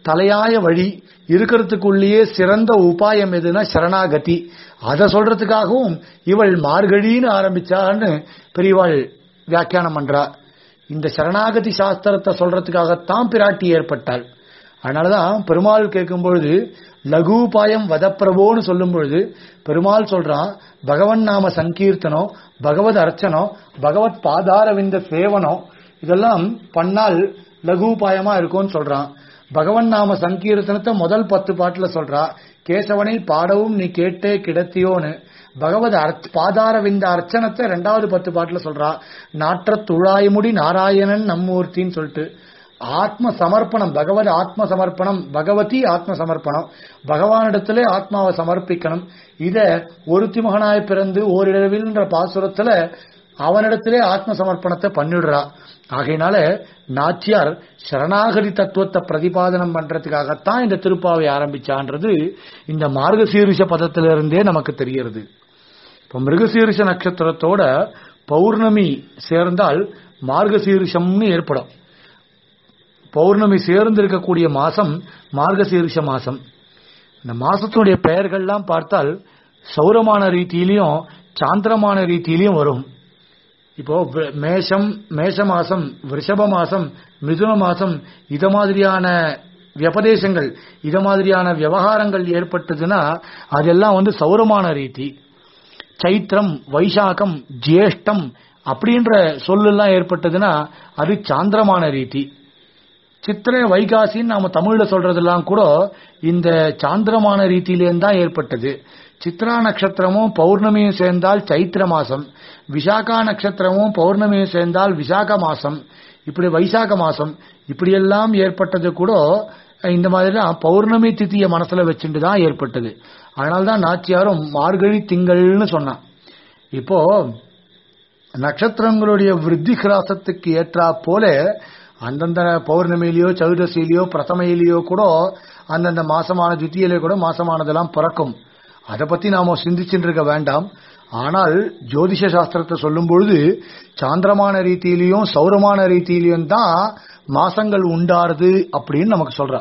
தலையாய வழி இருக்கிறதுக்குள்ளேயே சிறந்த உபாயம் எதுனா சரணாகதி அதை சொல்றதுக்காகவும் இவள் மார்கழின்னு ஆரம்பிச்சான்னு பெரியவாள் வியாக்கியானம் பண்றா இந்த சரணாகதி சாஸ்திரத்தை சொல்றதுக்காகத்தான் பிராட்டி ஏற்பட்டாள் அதனாலதான் பெருமாள் கேட்கும் பொழுது லகுபாயம் வதப்பிரபோன்னு சொல்லும் பொழுது பெருமாள் சொல்றான் பகவன் நாம சங்கீர்த்தனம் பகவத் அர்ச்சனம் பகவத் பாதாரவிந்த சேவனம் இதெல்லாம் பண்ணால் லகுபாயமா இருக்கும்னு சொல்றான் பகவன் நாம சங்கீர்த்தனத்தை முதல் பத்து பாட்டுல சொல்றா கேசவனை பாடவும் நீ கேட்டே கிடத்தியோன்னு பகவத் அர்ச்ச- பாதார விந்த அர்ச்சனத்தை ரெண்டாவது பத்து பாட்டுல சொல்றா நாற்ற துழாய்முடி நாராயணன் நம்மூர்த்தின்னு சொல்லிட்டு ஆத்ம சமர்ப்பணம் பகவத் ஆத்ம சமர்ப்பணம் பகவதி ஆத்ம சமர்ப்பணம் பகவானிடத்திலே ஆத்மாவை சமர்ப்பிக்கணும் இத ஒருத்தி மகனாய் பிறந்து ஓரிடவில்ன்ற பாசுரத்துல அவனிடத்திலே ஆத்ம சமர்ப்பணத்தை பண்ணிடுறா ஆகையினால நாச்சியார் சரணாகதி தத்துவத்தை பிரதிபாதனம் பண்றதுக்காகத்தான் இந்த திருப்பாவை ஆரம்பிச்சான்றது இந்த மார்கசீரிஷ பதத்திலிருந்தே நமக்கு தெரிகிறது இப்ப மிருகசீரிஷ நட்சத்திரத்தோட பௌர்ணமி சேர்ந்தால் மார்கசீரிஷம்னு ஏற்படும் பௌர்ணமி சேர்ந்து இருக்கக்கூடிய மாசம் மார்கசீரிஷ மாசம் இந்த மாசத்தினுடைய பெயர்கள்லாம் பார்த்தால் சௌரமான ரீதியிலையும் சாந்திரமான ரீதியிலையும் வரும் இப்போ வி- மேஷம் மேஷ மாசம் ரிஷப மாசம் மிதுன மாசம் இத மாதிரியான வியபதேசங்கள் இத மாதிரியான விவகாரங்கள் ஏற்பட்டதுன்னா அதெல்லாம் வந்து சௌரமான ரீதி சைத்திரம் வைசாகம் ஜேஷ்டம் அப்படின்ற சொல்லெல்லாம் ஏற்பட்டதுன்னா அது சாந்திரமான ரீதி சித்திரை வைகாசின்னு நாம தமிழ்ல சொல்றதெல்லாம் கூட இந்த சாந்திரமான ரீதியிலேருந்து தான் ஏற்பட்டது சித்ரா நட்சத்திரமும் பௌர்ணமியும் சேர்ந்தால் சைத்திர மாசம் விசாகா நட்சத்திரமும் பௌர்ணமியும் சேர்ந்தால் விசாக மாசம் இப்படி வைசாக மாசம் இப்படியெல்லாம் ஏற்பட்டது கூட இந்த மாதிரிலாம் பௌர்ணமி திதிய மனசுல வச்சுட்டு தான் ஏற்பட்டது அதனால்தான் நாச்சியாரும் மார்கழி திங்கள்னு சொன்னான் இப்போ நட்சத்திரங்களுடைய விருத்தி கிராசத்துக்கு ஏற்றா போல அந்தந்த பௌர்ணமியிலயோ சதுர்தசியிலயோ பிரதமையிலயோ கூட அந்தந்த மாசமான துத்தியிலே கூட மாசமானதெல்லாம் பிறக்கும் அதை பத்தி நாம சிந்திச்சுட்டு இருக்க வேண்டாம் ஆனால் ஜோதிஷ சாஸ்திரத்தை சொல்லும் பொழுது சாந்திரமான ரீதியிலையும் சௌரமான ரீதியிலையும் தான் மாசங்கள் உண்டாருது அப்படின்னு நமக்கு சொல்றா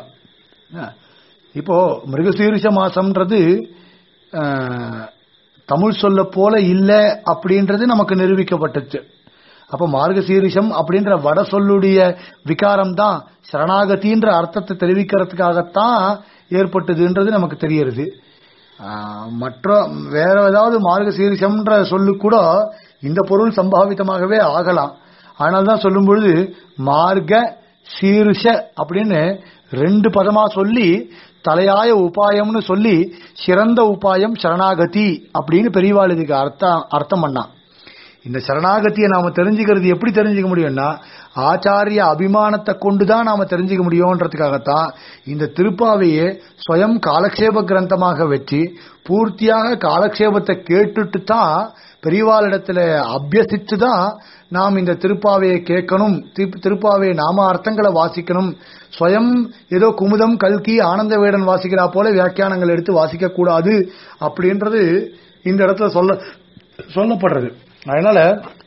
இப்போ மிருகசீரிஷ மாசம்ன்றது அஹ், தமிழ் சொல்ல போல இல்ல அப்படின்றது நமக்கு நிரூபிக்கப்பட்டுச்சு அப்ப மார்கசீரிஷம் அப்படின்ற வட சொல்லுடைய விகாரம் தான் சரணாகதின்ற அர்த்தத்தை தெரிவிக்கிறதுக்காகத்தான் ஏற்பட்டதுன்றது நமக்கு தெரிகிறது ஆஹ், மற்ற வேற ஏதாவது மார்கசீரிஷம்ன்ற சொல்லு கூட இந்த பொருள் சம்பாவிதமாகவே ஆகலாம் அதனால்தான் சொல்லும் பொழுது மார்க சீருஷ அப்படின்னு ரெண்டு பதமா சொல்லி தலையாய உபாயம்னு சொல்லி சிறந்த உபாயம் சரணாகதி அப்படின்னு பெரியவாள் இதுக்கு அர்த்தம் அர்த்தம் பண்ணான் இந்த சரணாகதியை நாம தெரிஞ்சுக்கிறது எப்படி தெரிஞ்சுக்க முடியும்னா ஆச்சாரிய அபிமானத்தை கொண்டுதான் நாம தெரிஞ்சுக்க முடியும்ன்றதுக்காகத்தான் இந்த திருப்பாவையே ஸ்வயம் காலக்ஷேப கிரந்தமாக வச்சு பூர்த்தியாக காலக்ஷேபத்தை கேட்டுட்டு தான் பெரியவாளிடத்துல அபியசித்து தான் நாம் இந்த திருப்பாவையை கேட்கணும் திரு- திருப்பாவையை நாம அர்த்தங்களை வாசிக்கணும் ஸ்வயம் ஏதோ குமுதம் கல்கி ஆனந்த வேடன் வாசிக்கிறா போல வியாக்கியானங்கள் எடுத்து வாசிக்க கூடாது அப்படின்றது இந்த இடத்துல சொல்ல சொல்லப்படுறது அதனால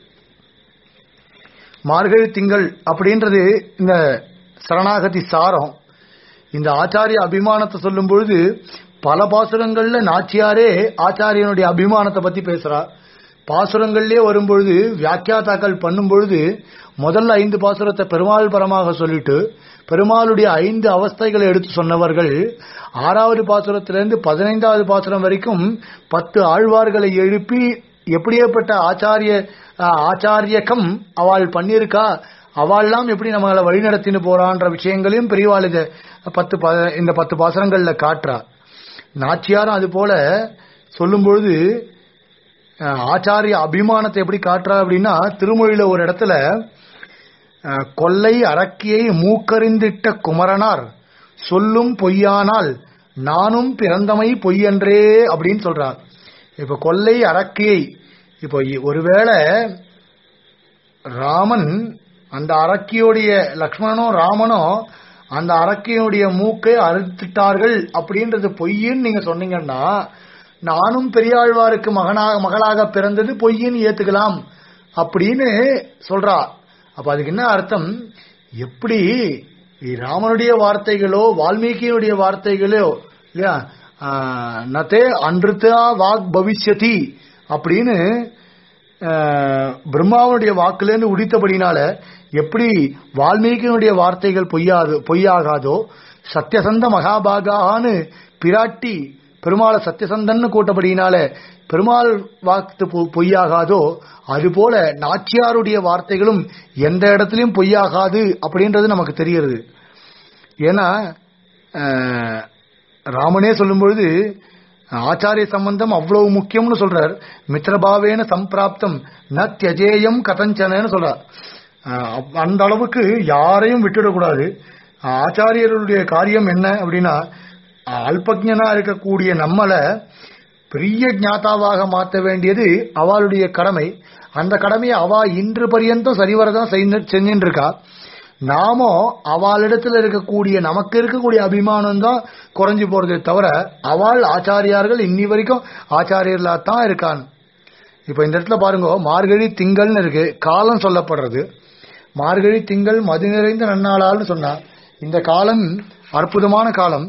மார்கழி திங்கள் அப்படின்றது இந்த சரணாகதி சாரம் இந்த ஆச்சாரிய அபிமானத்தை சொல்லும் பொழுது பல பாசுரங்கள்ல நாச்சியாரே ஆச்சாரியனுடைய அபிமானத்தை பத்தி பேசுறா பாசுரங்கள்லயே வரும்பொழுது வியாக்கியாத்தாக்கள் பண்ணும் பொழுது முதல்ல ஐந்து பாசுரத்தை பெருமாள் பரமாக சொல்லிட்டு பெருமாளுடைய ஐந்து அவஸ்தைகளை எடுத்து சொன்னவர்கள் ஆறாவது பாசுரத்திலிருந்து பதினைந்தாவது பாசுரம் வரைக்கும் பத்து ஆழ்வார்களை எழுப்பி எப்படியேப்பட்ட ஆச்சாரிய ஆஹ், ஆச்சாரியக்கம் அவள் பண்ணியிருக்கா அவள்லாம் எப்படி நம்மளை வழிநடத்தின்னு போறான்ற விஷயங்களையும் பெரியவாள் இத பத்து ப- இந்த பத்து பாசுரங்கள்ல காட்டுறா நாச்சியாரும் அது போல சொல்லும் பொழுது அஹ், ஆச்சாரிய அபிமானத்தை எப்படி காட்டுறா அப்படின்னா திருமொழியில ஒரு இடத்துல அஹ், கொல்லை அரக்கியை மூக்கறிந்திட்ட குமரனார் சொல்லும் பொய்யானால் நானும் பிறந்தமை பொய்யன்றே அப்படின்னு சொல்றார் இப்ப கொல்லை அரக்கியை இப்போ இ- ஒருவேளை ராமன் அந்த அரக்கியோடைய லக்ஷ்மணனோ ராமனோ அந்த அரக்கியுடைய மூக்கை அறுத்துட்டார்கள் அப்படின்றது பொய்ன்னு நீங்க சொன்னீங்கன்னா நானும் பெரியாழ்வாருக்கு மகனாக மகளாக பிறந்தது பொய்ன்னு ஏத்துக்கலாம் அப்படின்னு சொல்றா அப்ப அதுக்கு என்ன அர்த்தம் எப்படி ராமனுடைய வார்த்தைகளோ வால்மீகியுடைய வார்த்தைகளோ இல்லையா ஆஹ், நதே அன்றுதா வாக் பவிஷ்யதி அப்படின்னு ஆஹ், பிரம்மாவனுடைய வாக்குலேருந்து உடித்தபடினால எப்படி வால்மீகியினுடைய வார்த்தைகள் பொய்யாது பொய்யாகாதோ சத்யசந்த மகாபாகான்னு பிராட்டி பெருமாளை சத்யசந்தன்னு கூட்டபடினால பெருமாள் வாக்கு பொ- பொய்யாகாதோ அதுபோல நாச்சியாருடைய வார்த்தைகளும் எந்த இடத்துலயும் பொய்யாகாது அப்படின்றது நமக்கு தெரிகிறது ஏன்னா அஹ், ராமனே சொல்லும் பொழுது ஆச்சாரிய சம்பந்தம் அவ்வளவு முக்கியம்னு சொல்றார் மித்திரபாவேன சம்பிராப்தம் ந தியஜேயம் கதஞ்சனன்னு சொல்றார் அஹ், அந்த அளவுக்கு யாரையும் விட்டுடக்கூடாது ஆச்சாரியர்களுடைய காரியம் என்ன அப்படின்னா அல்பஜனா இருக்கக்கூடிய நம்மளை பெரிய ஞாதாவாக மாற்ற வேண்டியது அவளுடைய கடமை அந்த கடமையை அவ இன்று பரியந்தம் சரிவரதான் செஞ்சுட்டு இருக்கா நாமோ அவளிடத்துல இருக்கக்கூடிய நமக்கு இருக்கக்கூடிய அபிமானம் தான் குறைஞ்சு போறதே தவிர அவள் ஆச்சாரியார்கள் இன்னி வரைக்கும் ஆச்சாரியர்களா தான் இருக்கான் இப்ப இந்த இடத்துல பாருங்க மார்கழி திங்கள்னு இருக்கு காலம் சொல்லப்படுறது மார்கழி திங்கள் மது நிறைந்த நன்னாளால்னு சொன்னா இந்த காலம் அற்புதமான காலம்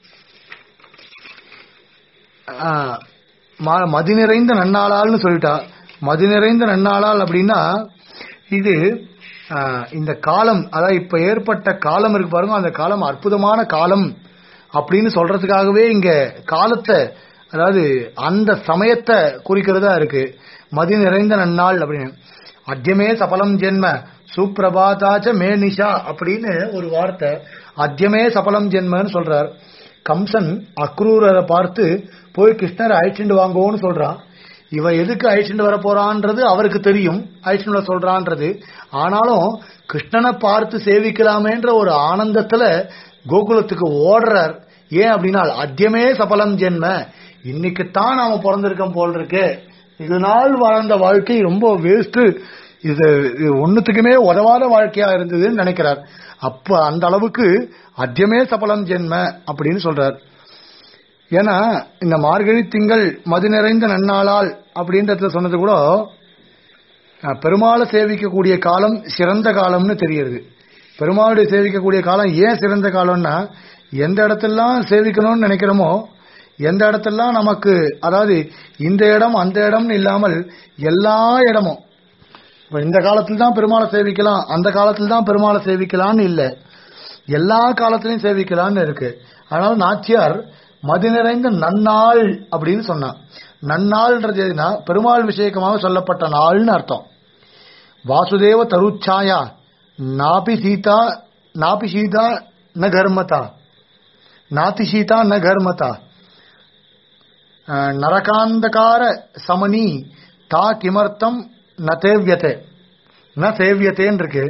ஆ, ம- மது நிறைந்த நன்னாளால்னு சொல்லிட்டா மது நிறைந்த நன்னாளால் அப்படின்னா இது ஆ, இந்த காலம் அதாவது இப்ப ஏற்பட்ட காலம் இருக்கு பாருங்க அந்த காலம் அற்புதமான காலம் அப்படின்னு சொல்றதுக்காகவே இங்க காலத்தை அதாவது அந்த சமயத்தை குறிக்கிறதா இருக்கு மதி நிறைந்த நன்னாள் அப்படின்னு அத்தியமே சபலம் ஜென்ம சுப்பிரபாதாச்ச மே நிஷா அப்படின்னு ஒரு வார்த்தை அத்தியமே சபலம் ஜென்மன்னு சொல்றார் கம்சன் அக்ரூரரை பார்த்து போய் கிருஷ்ணரை அழைச்சிட்டு வாங்கோன்னு சொல்றான் இவன் எதுக்கு அழைச்சிட்டு வர போறான்றது அவருக்கு தெரியும் அழைச்சிட்டு வர சொல்றான்றது ஆனாலும் கிருஷ்ணனை பார்த்து சேவிக்கலாமேன்ற ஒரு ஆனந்தத்துல கோகுலத்துக்கு ஓடுறார் ஏன் அப்படின்னா அத்தியமே சபலம் ஜென்ம இன்னைக்குத்தான் நாம பிறந்திருக்கோம் போல் இருக்கு இது நாள் வாழ்ந்த வாழ்க்கை ரொம்ப வேஸ்ட் இது இது ஒண்ணுத்துக்குமே உதவாத வாழ்க்கையா இருந்ததுன்னு நினைக்கிறார் அப்ப அந்த அளவுக்கு அத்தியமே சபலம் ஜென்ம அப்படின்னு சொல்றார் ஏன்னா இந்த மார்கழி திங்கள் மது நிறைந்த நன்னாளால் அப்படின்றத சொன்னது கூட அஹ், பெருமாளை சேவிக்கக்கூடிய காலம் சிறந்த காலம்னு தெரியுது பெருமாளுடைய சேவிக்கக்கூடிய காலம் ஏன் சிறந்த காலம்னா எந்த இடத்தெல்லாம் சேவிக்கணும்னு நினைக்கிறோமோ எந்த இடத்தெல்லாம் நமக்கு அதாவது இந்த இடம் அந்த இடம்னு இல்லாமல் எல்லா இடமும் இப்ப இந்த காலத்தில் தான் பெருமாளை சேவிக்கலாம் அந்த காலத்தில் தான் பெருமாளை சேவிக்கலாம்னு இல்லை எல்லா காலத்திலையும் சேவிக்கலாம்னு இருக்கு ஆனால் நாச்சியார் மது நிறைந்த நன்னாள் அப்படின்னு சொன்னான் நன்னாள்ன்றது எதுனா பெருமாள் விஷயக்கமாக சொல்லப்பட்ட நாள்னு அர்த்தம் வாசுதேவ தருச்சாயா நாபி சீதா நாபி சீதா ந கர்மதா நாதி சீதா ந கர்மதா அஹ், நரகாந்தகார சமனி தா கிமர்த்தம் ந தேவியதே ந சேவியத்தேன்னு இருக்கு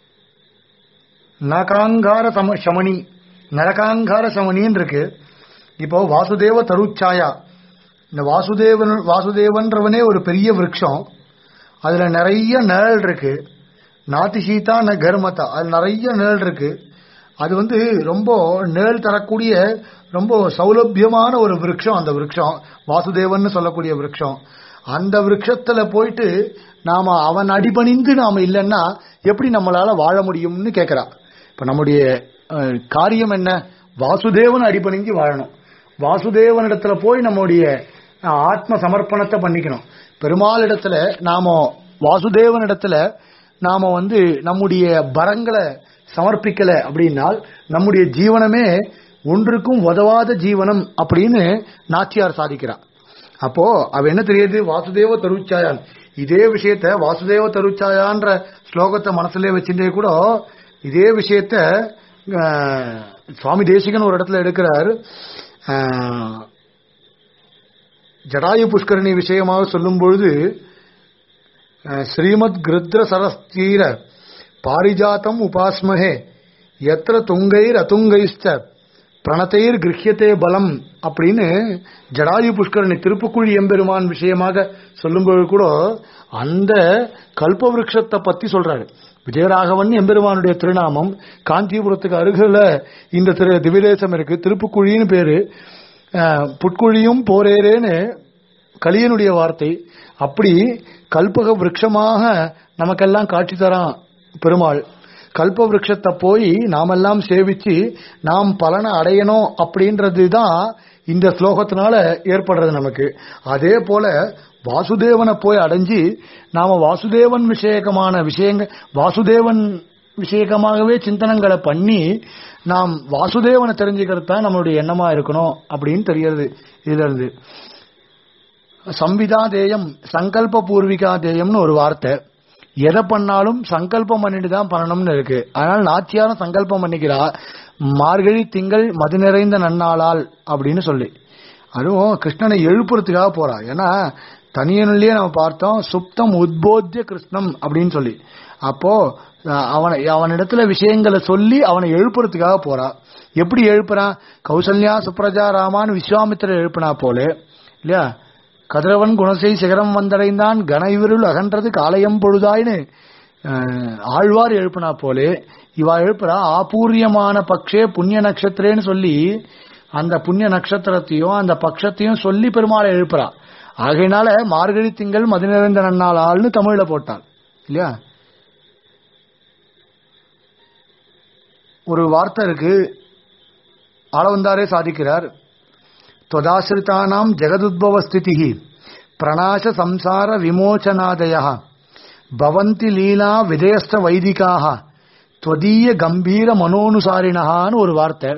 நரகாங்கார சம சமணி நரகாங்கார சமணின்னு இருக்கு இப்போ வாசுதேவ தருச்சாயா இந்த வாசுதேவன் வாசுதேவன்றவனே ஒரு பெரிய விருட்சம் அதுல நிறைய நிழல் இருக்கு நாத்தி சீதா ந கர்மதா அது நிறைய நிழல் இருக்கு அது வந்து ரொம்ப நிழல் தரக்கூடிய ரொம்ப சௌலபியமான ஒரு விருட்சம் அந்த விருட்சம் வாசுதேவன் சொல்லக்கூடிய விருட்சம் அந்த விருட்சத்துல போயிட்டு நாம அவன் அடிபணிந்து நாம இல்லைன்னா எப்படி நம்மளால வாழ முடியும்னு கேக்குறா இப்ப நம்முடைய அஹ், காரியம் என்ன வாசுதேவன் அடிபணிஞ்சு வாழணும் வாசுதேவனிடத்துல போய் நம்முடைய அஹ், ஆத்ம சமர்ப்பணத்தை பண்ணிக்கணும் பெருமாள் இடத்துல நாம வாசுதேவனிடத்துல நாம வந்து நம்முடைய பரங்களை சமர்ப்பிக்கல அப்படின்னால் நம்முடைய ஜீவனமே ஒன்றுக்கும் உதவாத ஜீவனம் அப்படின்னு நாச்சியார் சாதிக்கிறார் அப்போ அவ என்ன தெரியுது வாசுதேவ தருச்சாயான் இதே விஷயத்த வாசுதேவ தருச்சாயான்ற ஸ்லோகத்தை மனசுல வச்சுட்டே கூட இதே விஷயத்த அஹ், சுவாமி தேசிகன் ஒரு இடத்துல எடுக்கிறார் அஹ், ஜடாயு புஷ்கரணி விஷயமாக சொல்லும் பொழுது அஹ், ஸ்ரீமத் கிருத்ர சரஸ்தீர பாரிஜாத்தம் உபாஸ்மஹே எத்திர துங்கைர் அத்துங்கைஸ்ட பிரணத்தைர் கிரகியத்தே பலம் அப்படின்னு ஜடாயு புஷ்கரணி திருப்புக்குழி எம்பெருமான் விஷயமாக சொல்லும்போது கூட அந்த கல்பவருஷத்தை பத்தி சொல்றாரு விஜயராகவன் எம்பெருமானுடைய திருநாமம் காஞ்சிபுரத்துக்கு அருகில இந்த திரு திவிதேசம் இருக்கு திருப்புக்குழின்னு பேரு அஹ், புட்குழியும் போரேரேன்னு கலியனுடைய வார்த்தை அப்படி கல்பக விருட்சமாக நமக்கெல்லாம் காட்சி தரான் பெருமாள் கல்ப விருட்சத்தை போய் நாமெல்லாம் சேவிச்சு நாம் பலனை அடையணும் அப்படின்றது தான் இந்த ஸ்லோகத்தினால ஏற்படுறது நமக்கு அதே போல வாசுதேவனை போய் அடைஞ்சு நாம வாசுதேவன் விஷயகமான விஷயங்கள் வாசுதேவன் விஷயகமாகவே சிந்தனங்களை பண்ணி நாம் வாசுதேவனை தெரிஞ்சுக்கிறது தான் நம்மளுடைய எண்ணமா இருக்கணும் அப்படின்னு தெரியறது இதுல இருந்து சம்விதாதேயம் சங்கல்ப பூர்விகா தேயம்னு ஒரு வார்த்தை எதை பண்ணாலும் சங்கல்பம் பண்ணிட்டு தான் பண்ணணும்னு இருக்கு அதனால நாச்சியாரும் சங்கல்பம் பண்ணிக்கிறா மார்கழி திங்கள் மது நிறைந்த நன்னாளால் அப்படின்னு சொல்லி அதுவும் கிருஷ்ணனை எழுப்புறதுக்காக போறா ஏன்னா தனியனுள்ளே நம்ம பார்த்தோம் சுப்தம் உத்போத்திய கிருஷ்ணம் அப்படின்னு சொல்லி அப்போ அஹ், அவனை அவனிடத்துல விஷயங்களை சொல்லி அவனை எழுப்புறதுக்காக போறா எப்படி எழுப்புறான் கௌசல்யா சுப்ரஜா ராமான்னு விஸ்வாமித்திரர் எழுப்புனா போல இல்லையா கதிரவன் குணசை சிகரம் வந்தடைந்தான் கனவிருள் அகன்றது காலையம் பொழுதாயின்னு அஹ், ஆழ்வார் எழுப்புனா போலே இவா எழுப்புறா ஆபூரியமான பக்ஷே புண்ணிய நட்சத்திரேன்னு சொல்லி அந்த புண்ணிய நட்சத்திரத்தையும் அந்த பட்சத்தையும் சொல்லி பெருமாளை எழுப்புறா ஆகையினால மார்கழி திங்கள் மது நிறைந்த நன்னாள் ஆள்னு தமிழ்ல போட்டாள் இல்லையா ஒரு வார்த்தை இருக்கு ஆளவந்தாரே சாதிக்கிறார் त्वदाश्रितानां जगदुद्भवस्थितिः प्रणाश संसार विमोचनादयः भवन्ति லீலா விதேஷ்ட வைதிகாக त्वदीय கம்பீர மனோனுசாரினகான்னு ஒரு வார்த்தை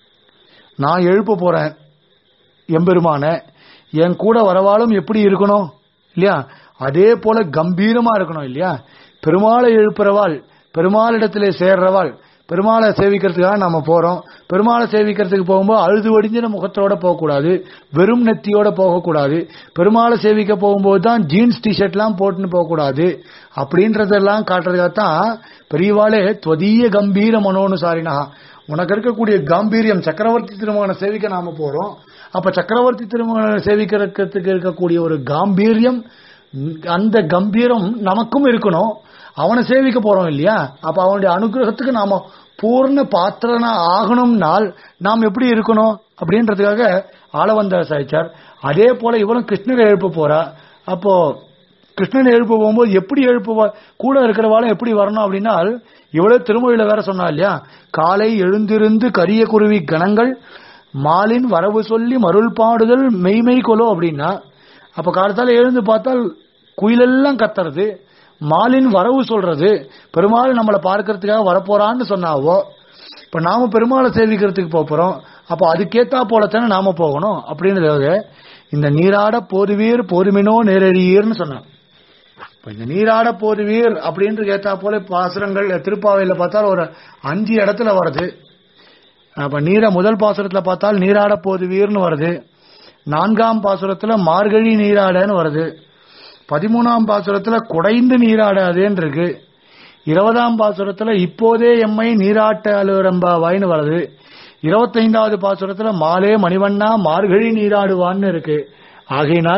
நான் எழுப்ப போறேன் எம்பெருமான என் கூட வரவாலும் எப்படி இருக்கணும் இல்லையா அதே போல கம்பீரமா இருக்கணும் இல்லையா பெருமாளை எழுப்புறவாள் பெருமாளிடத்திலே சேர்றவாள் பெருமாளை சேவிக்கிறதுக்காக நம்ம போறோம் பெருமாளை சேவிக்கிறதுக்கு போகும்போது அழுது வடிஞ்சின முகத்தோட போகக்கூடாது வெறும் நெத்தியோட போகக்கூடாது பெருமாளை சேவிக்க போகும்போது தான் ஜீன்ஸ் டிஷர்ட்லாம் போட்டுன்னு போகக்கூடாது அப்படின்றதெல்லாம் காட்டுறதுக்காகத்தான் பெரியவாளே துவதீய கம்பீர மனோனுசாரினா உனக்கு இருக்கக்கூடிய காம்பீரியம் சக்கரவர்த்தி திருமகனை சேவிக்க நாம போறோம் அப்ப சக்கரவர்த்தி திருமகனை சேவிக்கிறதுக்கு இருக்கக்கூடிய ஒரு காம்பீரியம் அந்த கம்பீரம் நமக்கும் இருக்கணும் அவனை சேவிக்க போறோம் இல்லையா அப்ப அவனுடைய அனுகிரகத்துக்கு நாம பூர்ண பாத்திரனா ஆகணும்னால் நாம் எப்படி இருக்கணும் அப்படின்றதுக்காக ஆளவந்த சாய்ச்சார் அதே போல இவரும் கிருஷ்ணரை எழுப்ப போறா அப்போ கிருஷ்ணனை எழுப்ப போகும்போது எப்படி எழுப்புவா கூட இருக்கிறவாளும் எப்படி வரணும் அப்படின்னா இவ்வளவு திருமொழியில வேற சொன்னா இல்லையா காலை எழுந்திருந்து கரிய குருவி கணங்கள் மாலின் வரவு சொல்லி மருள் பாடுதல் மெய்மை கொலோ அப்படின்னா அப்ப காலத்தால எழுந்து பார்த்தால் குயிலெல்லாம் கத்துறது மாலின் வரவு சொல்றது பெருமாள் நம்மளை பார்க்கறதுக்காக வரப்போறான்னு சொன்னாவோ இப்ப நாம பெருமாளை சேவிக்கிறதுக்கு போப் போறோம் அப்ப அதுக்கேத்தா போலத்தானே நாம போகணும் அப்படின்றதுக்காக இந்த நீராட போதுவீர் போதுமினோ நேரடியீர்னு சொன்னான் இப்ப இந்த நீராட போதுவீர் அப்படின்ற ஏத்தா போல பாசுரங்கள் திருப்பாவையில பார்த்தால் ஒரு அஞ்சு இடத்துல வருது அப்ப நீர முதல் பாசுரத்துல பார்த்தால் நீராட போதுவீர்னு வருது நான்காம் பாசுரத்துல மார்கழி நீராடன்னு வருது பதிமூணாம் பாசுரத்துல குடைந்து நீராடாதேன்னு இருக்கு இருபதாம் பாசுரத்துல இப்போதே எம்மை நீராட்ட அலுவரம்பாவாயின்னு வருது இருபத்தைந்தாவது பாசுரத்துல மாலே மணிவண்ணா மார்கழி நீராடுவான்னு இருக்கு ஆகையினால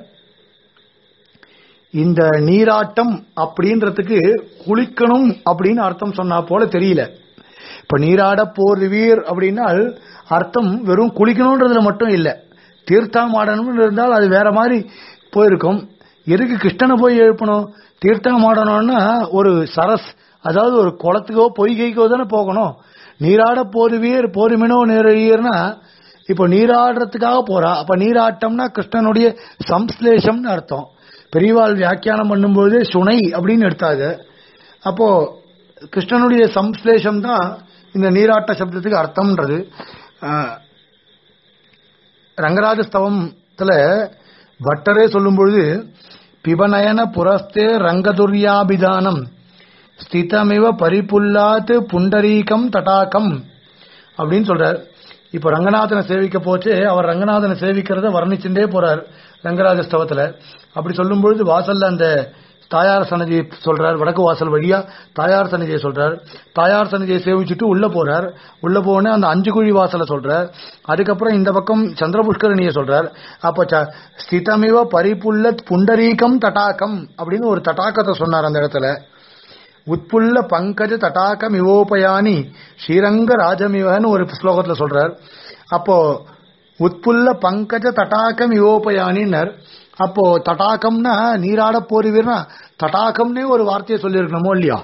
இந்த நீராட்டம் அப்படின்றதுக்கு குளிக்கணும் அப்படின்னு அர்த்தம் சொன்னா போல தெரியல இப்ப நீராட போர்வீர் அப்படின்னா அர்த்தம் வெறும் குளிக்கணும்ன்றதுல மட்டும் இல்ல தீர்த்தம் ஆடணும்னு இருந்தால் அது வேற மாதிரி போயிருக்கும் எதுக்கு கிருஷ்ணனை போய் எழுப்பணும் தீர்த்தம் ஆடணும்னா ஒரு சரஸ் அதாவது ஒரு குளத்துக்கோ பொய்கைக்கோ தானே போகணும் நீராட போதுவீர் போதுமினோ நேரடியர்னா இப்போ நீராடுறதுக்காக போறா அப்ப நீராட்டம்னா கிருஷ்ணனுடைய சம்ஸ்லேஷம்னு அர்த்தம் பெரியவாள் வியாக்கியானம் பண்ணும்போது சுனை அப்படின்னு எடுத்தாங்க அப்போ கிருஷ்ணனுடைய சம்ஸ்லேஷம் தான் இந்த நீராட்ட சப்தத்துக்கு அர்த்தம்ன்றது ஆஹ், ரங்கராஜ ஸ்தவத்துல பட்டரே சொல்லும் பொழுது பிபநயன புரஸ்தே ரங்கதுர்யாபிதானம் ஸ்திதமிவ பரிபுல்லாத் புண்டரீகம் தடாகம் அப்படின்னு சொல்றார் இப்ப ரங்கநாதனை சேவிக்க போச்சு அவர் ரங்கநாதனை சேவிக்கிறத வர்ணிச்சுட்டே போறார் ரங்கராஜ ஸ்தவத்துல அப்படி சொல்லும் பொழுது வாசல்ல அந்த தாயார் சன்னதியை சொல்றார் வடக்கு வாசல் வழியா தாயார் சன்னதியை சொல்றார் தாயார் சன்னதியை சேவிச்சுட்டு உள்ள போறார் உள்ள போனே அந்த அஞ்சு குழி வாசலை சொல்றார் அதுக்கப்புறம் இந்த பக்கம் சந்திரபுஷ்கரணியை சொல்றார் அப்ப ச- ஸ்திதமிவ பரிபுல்ல புண்டரீகம் தடாகம் அப்படின்னு ஒரு தடாகத்தை சொன்னார் அந்த இடத்துல உட்புல்ல பங்கஜ தடாகம் இவோபயானி ஸ்ரீரங்க ராஜமிவன்னு ஒரு ஸ்லோகத்துல சொல்றார் அப்போ உட்புல்ல பங்கஜ தடாகம் இவோபயானின்னர் அப்போ தடாகம்னா நீராட போருவீர்னா தடாகம்னே ஒரு வார்த்தையை சொல்லியிருக்கணுமோ இல்லையா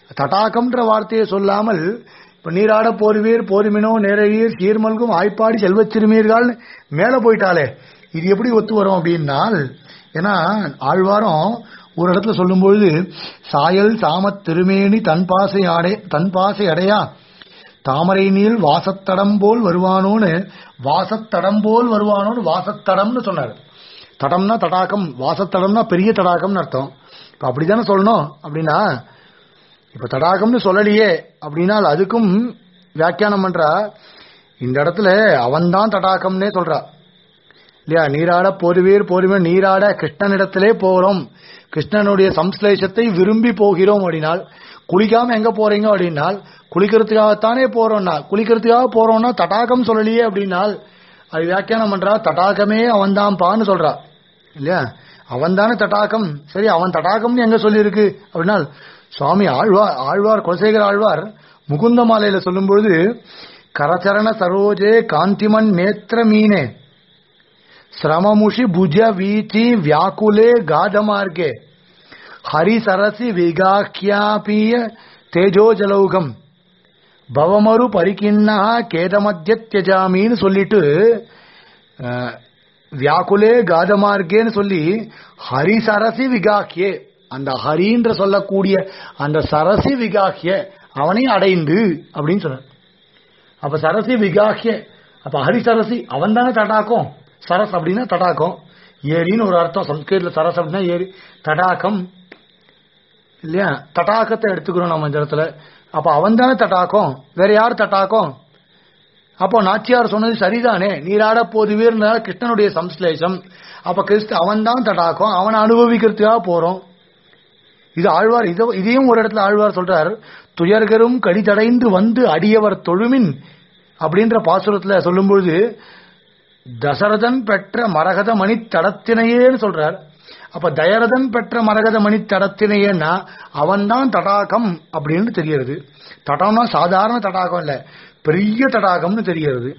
தடாகம்ன்ற வார்த்தையை சொல்லாமல் இப்ப நீராட போருவீர் போருமினோ நேரவீர் சீர்மல்கும் ஆய்ப்பாடி செல்வச் சிறுமீர்கள் மேல போயிட்டாலே இது எப்படி ஒத்து வரும் அப்படின்னால் ஏன்னா ஆழ்வாரம் ஒரு இடத்துல சொல்லும்பொழுது சாயல் சாமத் திருமேனி தன்பாசை ஆடை தன்பாசை அடையா தாமரை நீள் வாசத்தடம் போல் வருவானோன்னு வாசத்தடம் போல் வருவானோன்னு வாசத்தடம்னு சொன்னார் தடம்னா தடாகம் வாசத்தடம்னா பெரிய தடாகம்னு அர்த்தம் இப்ப அப்படித்தானே சொல்லணும் அப்படின்னா இப்ப தடாகம்னு சொல்லலையே அப்படின்னால் அதுக்கும் வியாக்கியானம் பண்றா இந்த இடத்துல அவன்தான் தடாகம்னே சொல்றா இல்லையா நீராட போருவீர் போருமே நீராட கிருஷ்ணனிடத்திலே போறோம் கிருஷ்ணனுடைய சம்ஸ்லேஷத்தை விரும்பி போகிறோம் அப்படின்னால் குளிக்காம எங்க போறீங்க அப்படின்னால் குளிக்கிறதுக்காகத்தானே போறோம்னா குளிக்கிறதுக்காக போறோம்னா தடாகம் சொல்லலையே அப்படின்னால் அது வியாக்கியானம் பண்றா தடாகமே அவன்தான் பான்னு சொல்றா இல்லையா அவன் தானே தடாகம் சரி அவன் தடாகம்னு எங்க சொல்லியிருக்கு அப்படின்னால் சுவாமி ஆழ்வார் ஆழ்வார் குலசேகர ஆழ்வார் முகுந்த மாலையில சொல்லும் பொழுது கரச்சரண சரோஜே காந்திமன் நேத்திர மீனே சிரமமுஷி புஜ வீச்சி வியாக்குலே காதமார்கே ஹரி சரசி விகாக்கியாபிய தேஜோஜலௌகம் பவமரு பரிக்கிண்ணா கேதமத்திய தியஜாமின்னு சொல்லிட்டு அஹ், வியாக்குலே காதமார்கேன்னு சொல்லி ஹரி சரசி விகாக்கியே அந்த ஹரின்ற சொல்லக்கூடிய அந்த சரசி விகாக்கிய அவனை அடைந்து அப்படின்னு சொன்னார் அப்ப சரசி விகாக்கிய அப்ப ஹரி சரசி அவன் தானே தடாக்கம் சரஸ் அப்படின்னா தடாக்கம் ஏரின்னு ஒரு அர்த்தம் சம்ஸ்கிருதத்துல சரஸ் அப்படின்னா ஏரி தடாகம் இல்லையா தடாகத்தை எடுத்துக்கிறோம் நம்ம இந்த இடத்துல அப்ப அவன் தானே தடாக்கம் வேற யார் தடாக்கம் அப்போ நாச்சியார் சொன்னது சரிதானே நீராட போதுவீர்னால கிருஷ்ணனுடைய சம்ஸ்லேஷம் அப்ப கிறிஸ்து அவன் தான் தடாக்கம் அவனை அனுபவிக்கிறதுக்காக போறோம் இது ஆழ்வார் இத இதையும் ஒரு இடத்துல ஆழ்வார் சொல்றார் துயர்கரும் கடிதடைந்து வந்து அடியவர் தொழுமின் அப்படின்ற பாசுரத்துல சொல்லும்பொழுது தசரதன் பெற்ற மரகத மணி தடத்தினையேன்னு சொல்றார் அப்ப தயரதன் பெற்ற மரகத மணி தடத்தினையேன்னா அவன்தான் தடாகம் அப்படின்னு தெரிகிறது தடம்னா சாதாரண தடாகம் இல்ல பெரிய தடாகம்னு தெரிகிறது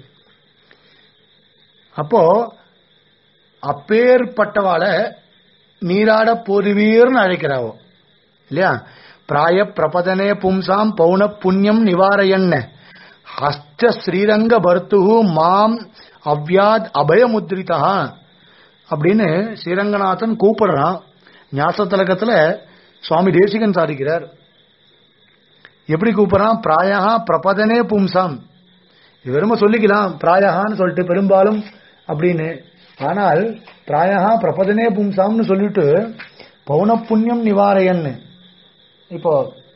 அப்போ அப்பேற்பட்டவாளை நீராட போதுவீர்னு அழைக்கிறாவோ இல்லையா பிராய பிரபதனே பும்சாம் பௌன புண்ணியம் நிவாரயன்ன ஹஸ்த ஸ்ரீரங்க பர்த்துகு மாம் அவ்யாத் அபயமுத்ரிதா அப்படின்னு ஸ்ரீரங்கநாதன் கூப்பிடுறான் ஞாசத்தலகத்துல சுவாமி தேசிகன் சாதிக்கிறார் எப்படி கூப்பிடுறான் பிராயா பிரபதனே பும்சாம் இது வெறும சொல்லிக்கலாம் பிராயகான்னு சொல்லிட்டு பெரும்பாலும் அப்படின்னு ஆனால் பிராயகா பிரபதனே பும்சாம்னு சொல்லிட்டு பௌன புண்ணியம் நிவாரையன்னு இப்போ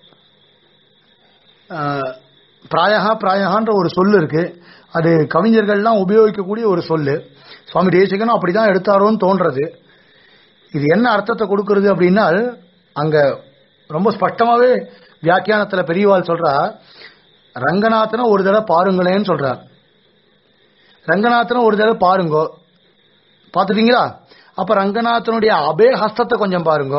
ஆஹ், பிராயகா பிராயகான்ற ஒரு சொல்லு இருக்கு அது கவிஞர்கள்லாம் உபயோகிக்கக்கூடிய ஒரு சொல்லு சுவாமி தேசிகனும் அப்படிதான் எடுத்தாரோன்னு தோன்றது இது என்ன அர்த்தத்தை கொடுக்கிறது அப்படின்னா அங்க ரொம்ப ஸ்பஷ்டமாவே வியாக்கியானத்துல பெரியவாள் சொல்றா ரங்கநாதனை ஒரு தடவை பாருங்களேன்னு சொல்றார் ரங்கநாதனை ஒரு தடவை பாருங்கோ பார்த்துட்டீங்களா அப்ப ரங்கநாதனுடைய அபே ஹஸ்தத்தை கொஞ்சம் பாருங்க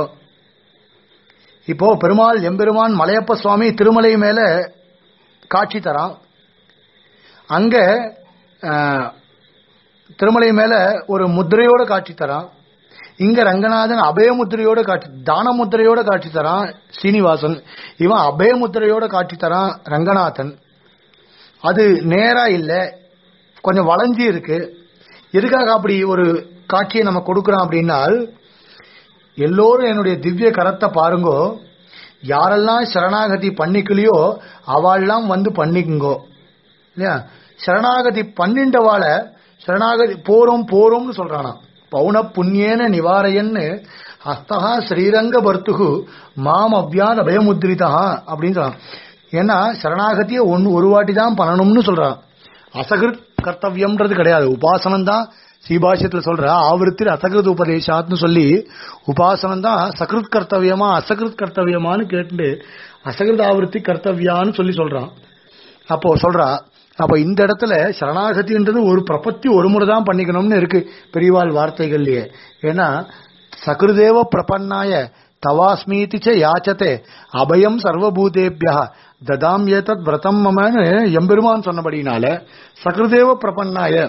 இப்போ பெருமாள் எம்பெருமான் மலையப்ப சுவாமி திருமலை மேல காட்சி தரான் அங்க அஹ், திருமலை மேல ஒரு முத்திரையோட காட்சி தரான் இங்க ரங்கநாதன் அபய முத்திரையோட காட்சி தான முத்திரையோட காட்சி தரான் சீனிவாசன் இவன் அபய முத்திரையோட காட்சி தரான் ரங்கநாதன் அது நேரா இல்ல கொஞ்சம் வளைஞ்சி இருக்கு எதுக்காக அப்படி ஒரு காட்சியை நம்ம கொடுக்கிறோம் அப்படின்னால் எல்லோரும் என்னுடைய திவ்ய கரத்தை பாருங்கோ யாரெல்லாம் சரணாகதி பண்ணிக்கலையோ அவள்லாம் வந்து பண்ணிக்குங்கோ இல்லையா சரணாகதி பண்ணின்றவாள சரணாகதி போறோம் போறோம்னு சொல்றானா பௌன புண்ணியேன நிவாரையன்னு ஹஸ்தகா ஸ்ரீரங்க பர்த்துகு மாம் அவ்யான் அபயமுத்ரிதா அப்படின்னு சொல்றான் ஏன்னா சரணாகதியை ஒன்னு ஒரு வாட்டி தான் பண்ணணும்னு சொல்றான் அசகிருத் கர்த்தவியம்ன்றது கிடையாது உபாசனம் தான் சீபாஷ்யத்துல சொல்ற ஆவருத்தில் அசகிருத் உபதேசாத்னு சொல்லி உபாசனம் தான் சகிருத் கர்த்தவியமா அசகிருத் கர்த்தவியமான்னு கேட்டு அசகிருத் ஆவருத்தி கர்த்தவியான்னு சொல்லி சொல்றான் அப்போ சொல்றா அப்ப இந்த இடத்துல சரணாகதின்றது ஒரு பிரபத்தி ஒரு முறை தான் பண்ணிக்கணும்னு இருக்கு பெரியவாள் வார்த்தைகள்லயே ஏன்னா சகிருதேவ பிரபன்னாய தவாஸ்மீதி ச யாச்சதே அபயம் சர்வபூதேபியா ததாம் ஏதத் விரதம் மமன்னு எம்பெருமான் சொன்னபடினால சகிருதேவ பிரபன்னாய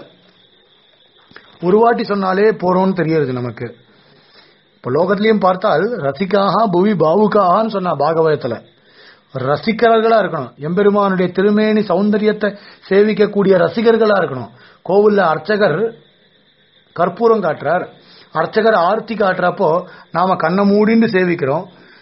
ஒரு வாட்டி சொன்னாலே போறோம்னு தெரியுது நமக்கு இப்ப லோகத்திலையும் பார்த்தால் ரசிகாக புவி பாவுகான்னு சொன்னா பாகவதத்துல ரசிகர்களா இருக்கணும் எம்பெருமானுடைய திருமேனி சௌந்தரியத்தை சேவிக்கக்கூடிய ரசிகர்களா இருக்கணும் கோவில்ல அர்ச்சகர் கற்பூரம் காட்டுறார் அர்ச்சகர் ஆர்த்தி காட்டுறப்போ நாம கண்ணை மூடின்னு சேவிக்கிறோம்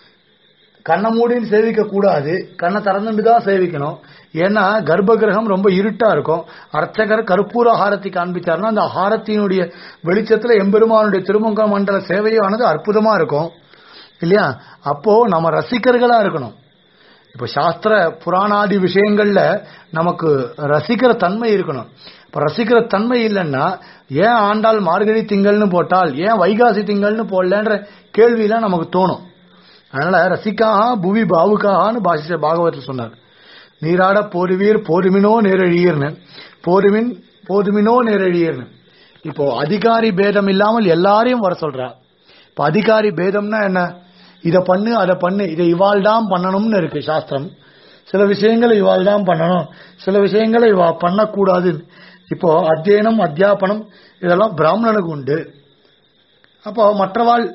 கண்ணை மூடின்னு சேவிக்க கூடாது கண்ணை திறந்துட்டு தான் சேவிக்கணும் ஏன்னா கர்ப்ப கிரகம் ரொம்ப இருட்டா இருக்கும் அர்ச்சகர் கற்பூர ஹாரத்தி காண்பிச்சார்னா அந்த ஹாரத்தினுடைய வெளிச்சத்துல எம்பெருமானுடைய திருமங்க மண்டல சேவையானது அற்புதமா இருக்கும் இல்லையா அப்போ நம்ம ரசிகர்களா இருக்கணும் இப்ப சாஸ்திர புராணாதி விஷயங்கள்ல நமக்கு ரசிக்கிற தன்மை இருக்கணும் இப்ப ரசிக்கிற தன்மை இல்லைன்னா ஏன் ஆண்டாள் மார்கழி திங்கள்னு போட்டால் ஏன் வைகாசி திங்கள்னு போடலன்ற கேள்வியெல்லாம் நமக்கு தோணும் அதனால ரசிக்காக புவி பாவுக்காகனு பாஷ பாகவத்தில் சொன்னார் நீராட போருவீர் போருமினோ நேரழியர்னு போருமின் போதுமினோ நேரழியர்னு இப்போ அதிகாரி பேதம் இல்லாமல் எல்லாரையும் வர சொல்றா இப்ப அதிகாரி பேதம்னா என்ன இத பண்ணு அதை பண்ணு இதை இவாள் தான் பண்ணணும்னு இருக்கு சாஸ்திரம் சில விஷயங்களை இவாள் தான் பண்ணணும் சில விஷயங்களை இவா பண்ணக்கூடாது இப்போ அத்தியனம் அத்தியாபனம் இதெல்லாம் பிராமணனுக்கு உண்டு அப்போ மற்றவாள்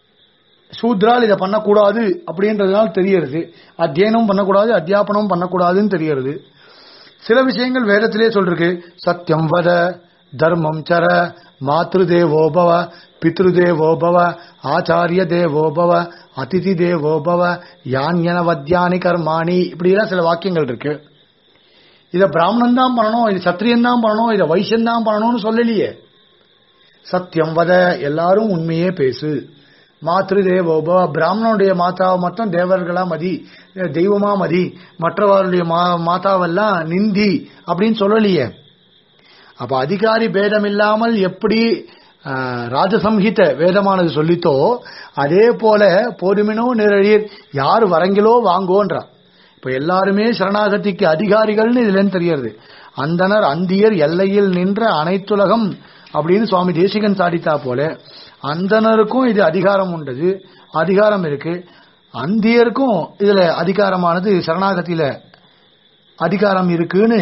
சூத்ரால் இதை பண்ணக்கூடாது அப்படின்றதுனால தெரியறது அத்தியனம் பண்ணக்கூடாது அத்தியாபனம் பண்ணக்கூடாதுன்னு தெரியறது சில விஷயங்கள் வேதத்திலே சொல்லிருக்கு சத்தியம் வத தர்மம் சர மாத்ரு தேவோபவ பித்ரு தேவோபவ ஆச்சாரிய தேவோபவ அதிதி தேவோபவ யான்யன வத்தியானி கர்மாணி இப்படிலாம் சில வாக்கியங்கள் இருக்கு இத பிராமணன் தான் பண்ணணும் இது சத்திரியன் தான் பண்ணணும் இதை வைசியன் தான் பண்ணணும்னு சொல்லலையே சத்தியம் வத எல்லாரும் உண்மையே பேசு மாத்ரு தேவோபவ பிராமணனுடைய மாதாவை மட்டும் தேவர்களா மதி தெய்வமா மதி மற்றவர்களுடைய மா- மாதாவெல்லாம் நிந்தி அப்படின்னு சொல்லலையே அப்ப அதிகாரி பேதம் இல்லாமல் எப்படி ஆஹ், ராஜசம்ஹித வேதமானது சொல்லித்தோ அதே போல போதுமினோ நிரழியர் யார் வரங்கிலோ வாங்கோன்றா இப்ப எல்லாருமே சரணாகதிக்கு அதிகாரிகள்னு இதுல இருந்து தெரியறது அந்தனர் அந்தியர் எல்லையில் நின்ற அனைத்துலகம் அப்படின்னு சுவாமி தேசிகன் சாடித்தா போல அந்தனருக்கும் இது அதிகாரம் உண்டது அதிகாரம் இருக்கு அந்தியருக்கும் இதுல அதிகாரமானது சரணாகதியில அதிகாரம் இருக்குன்னு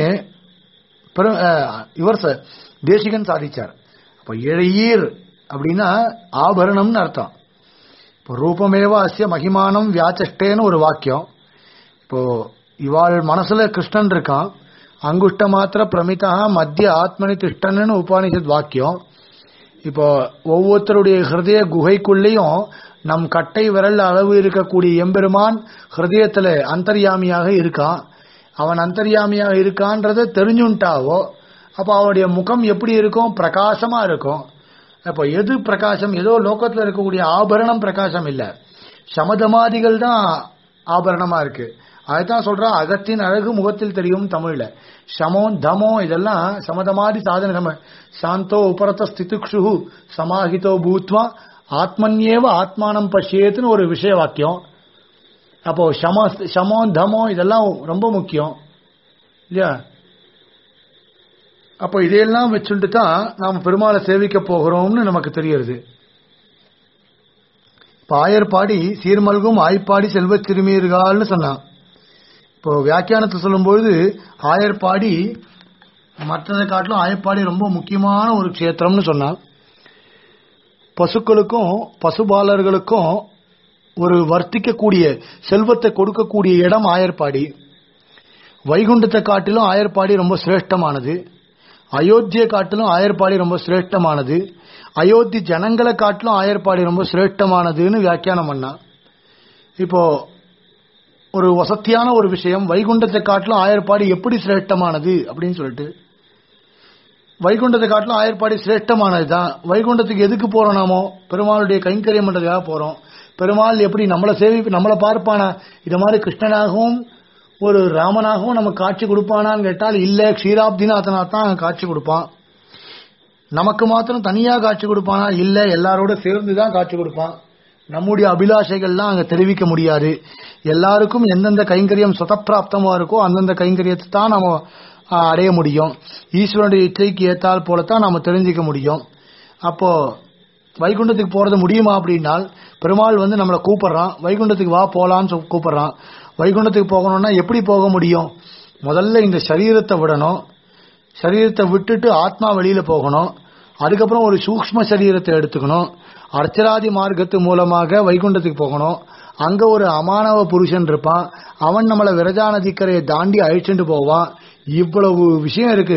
பெரு- அஹ், இவர் ச- தேசிகன் சாதிச்சார் அப்ப இழையீர் அப்படின்னா ஆபரணம்னு அர்த்தம் இப்போ ரூபமேவ அஸ்ய மகிமானம் வியாச்சஷ்டேன்னு ஒரு வாக்கியம் இப்போ இவாள் மனசுல கிருஷ்ணன் இருக்கான் அங்குஷ்ட மாத்திர பிரமிதா மத்திய ஆத்மனி திஷ்டன்னு உபானிஷத் வாக்கியம் இப்போ ஒவ்வொருத்தருடைய ஹிருதய குகைக்குள்ளேயும் நம் கட்டை விரல் அளவு இருக்கக்கூடிய எம்பெருமான் ஹிருதயத்துல அந்தர்யாமியாக இருக்கான் அவன் அந்தர்யாமியாக இருக்கான்றத தெரிஞ்சுட்டாவோ அப்ப அவனுடைய முகம் எப்படி இருக்கும் பிரகாசமா இருக்கும் அப்போ எது பிரகாசம் ஏதோ லோகத்துல இருக்கக்கூடிய ஆபரணம் பிரகாசம் இல்ல சமதமாதிகள் தான் ஆபரணமா இருக்கு அதுதான் சொல்றான் அகத்தின் அழகு முகத்தில் தெரியும் தமிழ்ல சமோ தமோ இதெல்லாம் சமதமாதி சாதனம் சாந்தோ உபரத ஸ்திதிக்ஷு சமாஹிதோ பூத்வா ஆத்மன்யேவ ஆத்மானம் பஷ்யேத்துன்னு ஒரு விஷய வாக்கியம் அப்போ சம சமோ தமோ இதெல்லாம் ரொம்ப முக்கியம் இல்லையா அப்போ இதையெல்லாம் வச்சுட்டு தான் நாம் பெருமாளை சேவிக்க போகிறோம்னு நமக்கு தெரியுது இப்போ ஆயர்பாடி சீர்மல்கும் ஆய்ப்பாடி செல்வச் சிறுமியர்கள்னு சொன்னான் இப்போ வியாக்கியானத்தை சொல்லும்பொழுது ஆயர்பாடி மற்றதை காட்டிலும் ஆயர்பாடி ரொம்ப முக்கியமான ஒரு க்ஷேத்திரம்னு சொன்னான் பசுக்களுக்கும் பசுபாலர்களுக்கும் ஒரு வர்த்திக்கக்கூடிய செல்வத்தை கொடுக்கக்கூடிய இடம் ஆயர்பாடி வைகுண்டத்தை காட்டிலும் ஆயர்பாடி ரொம்ப சிரேஷ்டமானது அயோத்தியை காட்டிலும் ஆயர்பாடி ரொம்ப சிரேஷ்டமானது அயோத்தி ஜனங்களை காட்டிலும் ஆயர்பாடி ரொம்ப சிரேஷ்டமானதுன்னு வியாக்கியானம் பண்ணா இப்போ ஒரு வசத்தியான ஒரு விஷயம் வைகுண்டத்தை காட்டிலும் ஆயர்பாடி எப்படி சிரேஷ்டமானது அப்படின்னு சொல்லிட்டு வைகுண்டத்தை காட்டிலும் ஆயர்பாடி சிரேஷ்டமானது தான் வைகுண்டத்துக்கு எதுக்கு போறோம் நாமோ பெருமாளுடைய கைங்கரியம் பண்றதுக்காக போறோம் பெருமாள் எப்படி நம்மளை சேவி நம்மளை பார்ப்பானா இது மாதிரி கிருஷ்ணனாகவும் ஒரு ராமனாகவும் நமக்கு காட்சி கொடுப்பானான்னு கேட்டால் இல்ல க்ஷீராப்திநாதனா தான் காட்சி கொடுப்பான் நமக்கு மாத்திரம் தனியா காட்சி கொடுப்பானா இல்ல எல்லாரோட சேர்ந்து தான் காட்சி கொடுப்பான் நம்முடைய அபிலாஷைகள்லாம் அங்க தெரிவிக்க முடியாது எல்லாருக்கும் எந்தெந்த கைங்கரியம் சுதப்பிராப்தமா இருக்கோ அந்தந்த கைங்கரியத்தை தான் நாம ஆ, அடைய முடியும் ஈஸ்வரனுடைய இச்சைக்கு ஏத்தால் போலத்தான் நாம தெரிஞ்சுக்க முடியும் அப்போ வைகுண்டத்துக்கு போறது முடியுமா அப்படின்னால் பெருமாள் வந்து நம்மளை கூப்பிடுறான் வைகுண்டத்துக்கு வா போலான்னு சொ- கூப்பிடுறான் வைகுண்டத்துக்கு போகணும்னா எப்படி போக முடியும் முதல்ல இந்த சரீரத்தை விடணும் சரீரத்தை விட்டுட்டு ஆத்மா வெளியில போகணும் அதுக்கப்புறம் ஒரு சூக்ஷ்ம சரீரத்தை எடுத்துக்கணும் அர்ச்சராதி மார்க்கத்து மூலமாக வைகுண்டத்துக்கு போகணும் அங்க ஒரு அமானவ புருஷன் இருப்பான் அவன் நம்மளை விரஜா நதிக்கரையை தாண்டி அழிச்சுட்டு போவான் இவ்வளவு விஷயம் இருக்கு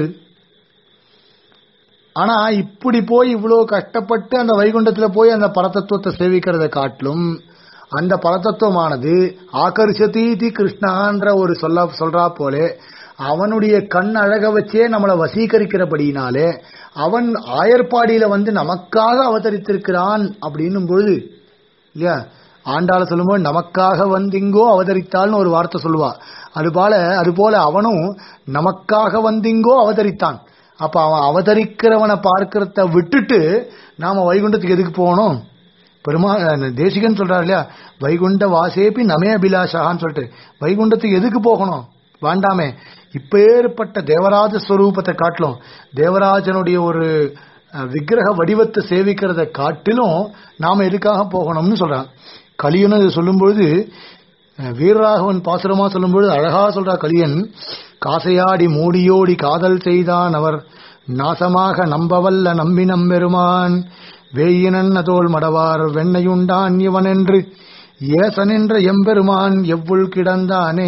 ஆனா இப்படி போய் இவ்வளவு கஷ்டப்பட்டு அந்த வைகுண்டத்துல போய் அந்த பரதத்துவத்தை சேவிக்கிறத காட்டிலும் அந்த பரதத்துவமானது ஆகர்ஷதீதி கிருஷ்ணான்ற ஒரு சொல்ல சொல்றா போலே அவனுடைய கண் அழக வச்சே நம்மளை வசீகரிக்கிறபடினாலே அவன் ஆயர்பாடியில வந்து நமக்காக அவதரித்திருக்கிறான் அப்படின்னும் பொழுது இல்லையா ஆண்டாள சொல்லும்போது நமக்காக வந்திங்கோ அவதரித்தாள்னு ஒரு வார்த்தை சொல்லுவா அதுபோல அதுபோல அவனும் நமக்காக வந்திங்கோ அவதரித்தான் அப்ப அவன் அவதரிக்கிறவனை பார்க்கறத விட்டுட்டு நாம வைகுண்டத்துக்கு எதுக்கு போகணும் பெருமா தேசிகன் சொல்றாரு இல்லையா வைகுண்ட வாசேபி நமே அபிலாஷான்னு சொல்லிட்டு வைகுண்டத்துக்கு எதுக்கு போகணும் வேண்டாமே இப்பேற்பட்ட தேவராஜ ஸ்வரூபத்தை காட்டிலும் தேவராஜனுடைய ஒரு அஹ், விக்கிரக வடிவத்தை சேவிக்கிறத காட்டிலும் நாம எதுக்காக போகணும்னு சொல்றான் கலியன் இது சொல்லும்பொழுது அஹ், வீரராகவன் பாசுரமா சொல்லும்பொழுது அழகா சொல்றா கலியன் காசையாடி மூடியோடி காதல் செய்தான் அவர் நாசமாக நம்பவல்ல நம்பி நம்பெருமான் வேயினன் அதோள் மடவார் வெண்ணையுண்டான் இவன் என்று ஏசனின்ற எம்பெருமான் எவ்வுள் கிடந்தானே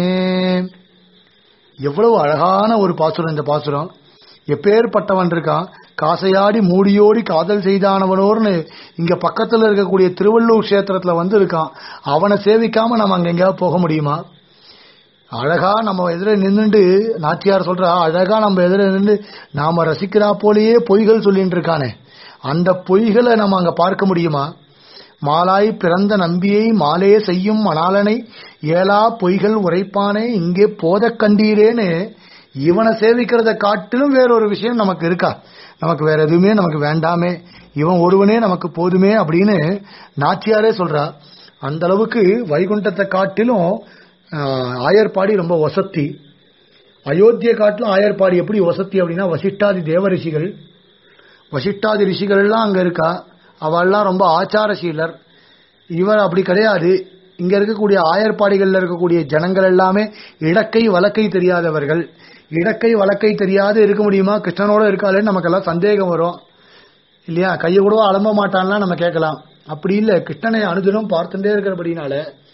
எவ்வளவு அழகான ஒரு பாசுரம் இந்த பாசுரம் எப்பேற்பட்டவன் இருக்கான் காசையாடி மூடியோடி காதல் செய்தானவனோர்னு இங்க பக்கத்துல இருக்கக்கூடிய திருவள்ளூர் கஷேத்திரத்துல வந்து இருக்கான் அவனை சேவிக்காம நம்ம அங்க எங்கேயாவது போக முடியுமா அழகா நம்ம எதிர நின்னுண்டு நாச்சியார் சொல்றா அழகா நம்ம எதிர நின்று நாம ரசிக்கிறா போலயே பொய்கள் சொல்லிட்டு இருக்கானே அந்த பொய்களை நம்ம அங்க பார்க்க முடியுமா மாலாய் பிறந்த நம்பியை மாலே செய்யும் மணாலனை ஏலா பொய்கள் உரைப்பானே இங்கே போதக் கண்டீரேன்னு இவனை சேவிக்கிறத காட்டிலும் வேறொரு விஷயம் நமக்கு இருக்கா நமக்கு வேற எதுவுமே நமக்கு வேண்டாமே இவன் ஒருவனே நமக்கு போதுமே அப்படின்னு நாச்சியாரே சொல்றா அந்த அளவுக்கு வைகுண்டத்தை காட்டிலும் ஆஹ், ஆயர்பாடி ரொம்ப வசத்தி அயோத்தியை காட்டிலும் ஆயர்பாடி எப்படி வசத்தி அப்படின்னா வசிஷ்டாதி தேவ ரிஷிகள் வசிஷ்டாதி ரிஷிகள் எல்லாம் அங்க இருக்கா அவெல்லாம் ரொம்ப ஆச்சாரசீலர் இவர் அப்படி கிடையாது இங்க இருக்கக்கூடிய ஆயர்பாடிகள்ல இருக்கக்கூடிய ஜனங்கள் எல்லாமே இடக்கை வழக்கை தெரியாதவர்கள் இடக்கை வழக்கை தெரியாது இருக்க முடியுமா கிருஷ்ணனோட இருக்காளேன்னு நமக்கெல்லாம் சந்தேகம் வரும் இல்லையா கையை கூட அலம்ப மாட்டான்லாம் நம்ம கேட்கலாம் அப்படி இல்ல கிருஷ்ணனை அனுதினம் பார்த்துட்டே இருக்கிறபடினால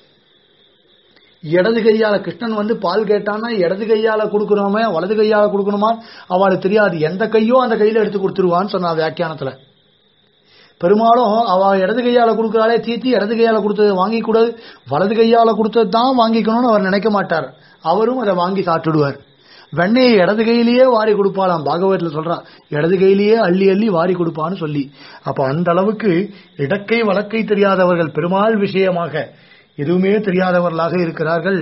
இடது கையால கிருஷ்ணன் வந்து பால் கேட்டான்னா இடது கையால கொடுக்கணுமே வலது கையால கொடுக்கணுமா அவளுக்கு தெரியாது எந்த கையோ அந்த கையில எடுத்து கொடுத்துருவான்னு சொன்னா வியாக்கியானத்துல பெரும்பாலும் அவ இடது கையால கொடுக்கறாளே தீத்தி இடது கையால கொடுத்தது வாங்கி கூடாது வலது கையால கொடுத்தது தான் வாங்கிக்கணும்னு அவர் நினைக்க மாட்டார் அவரும் அதை வாங்கி சாப்பிட்டுடுவார் வெண்ணெயை இடது கையிலேயே வாரி கொடுப்பாளாம் பாகவதத்துல சொல்றான் இடது கையிலேயே அள்ளி அள்ளி வாரி கொடுப்பான்னு சொல்லி அப்ப அந்த அளவுக்கு இடக்கை வழக்கை தெரியாதவர்கள் பெருமாள் விஷயமாக எதுவுமே தெரியாதவர்களாக இருக்கிறார்கள்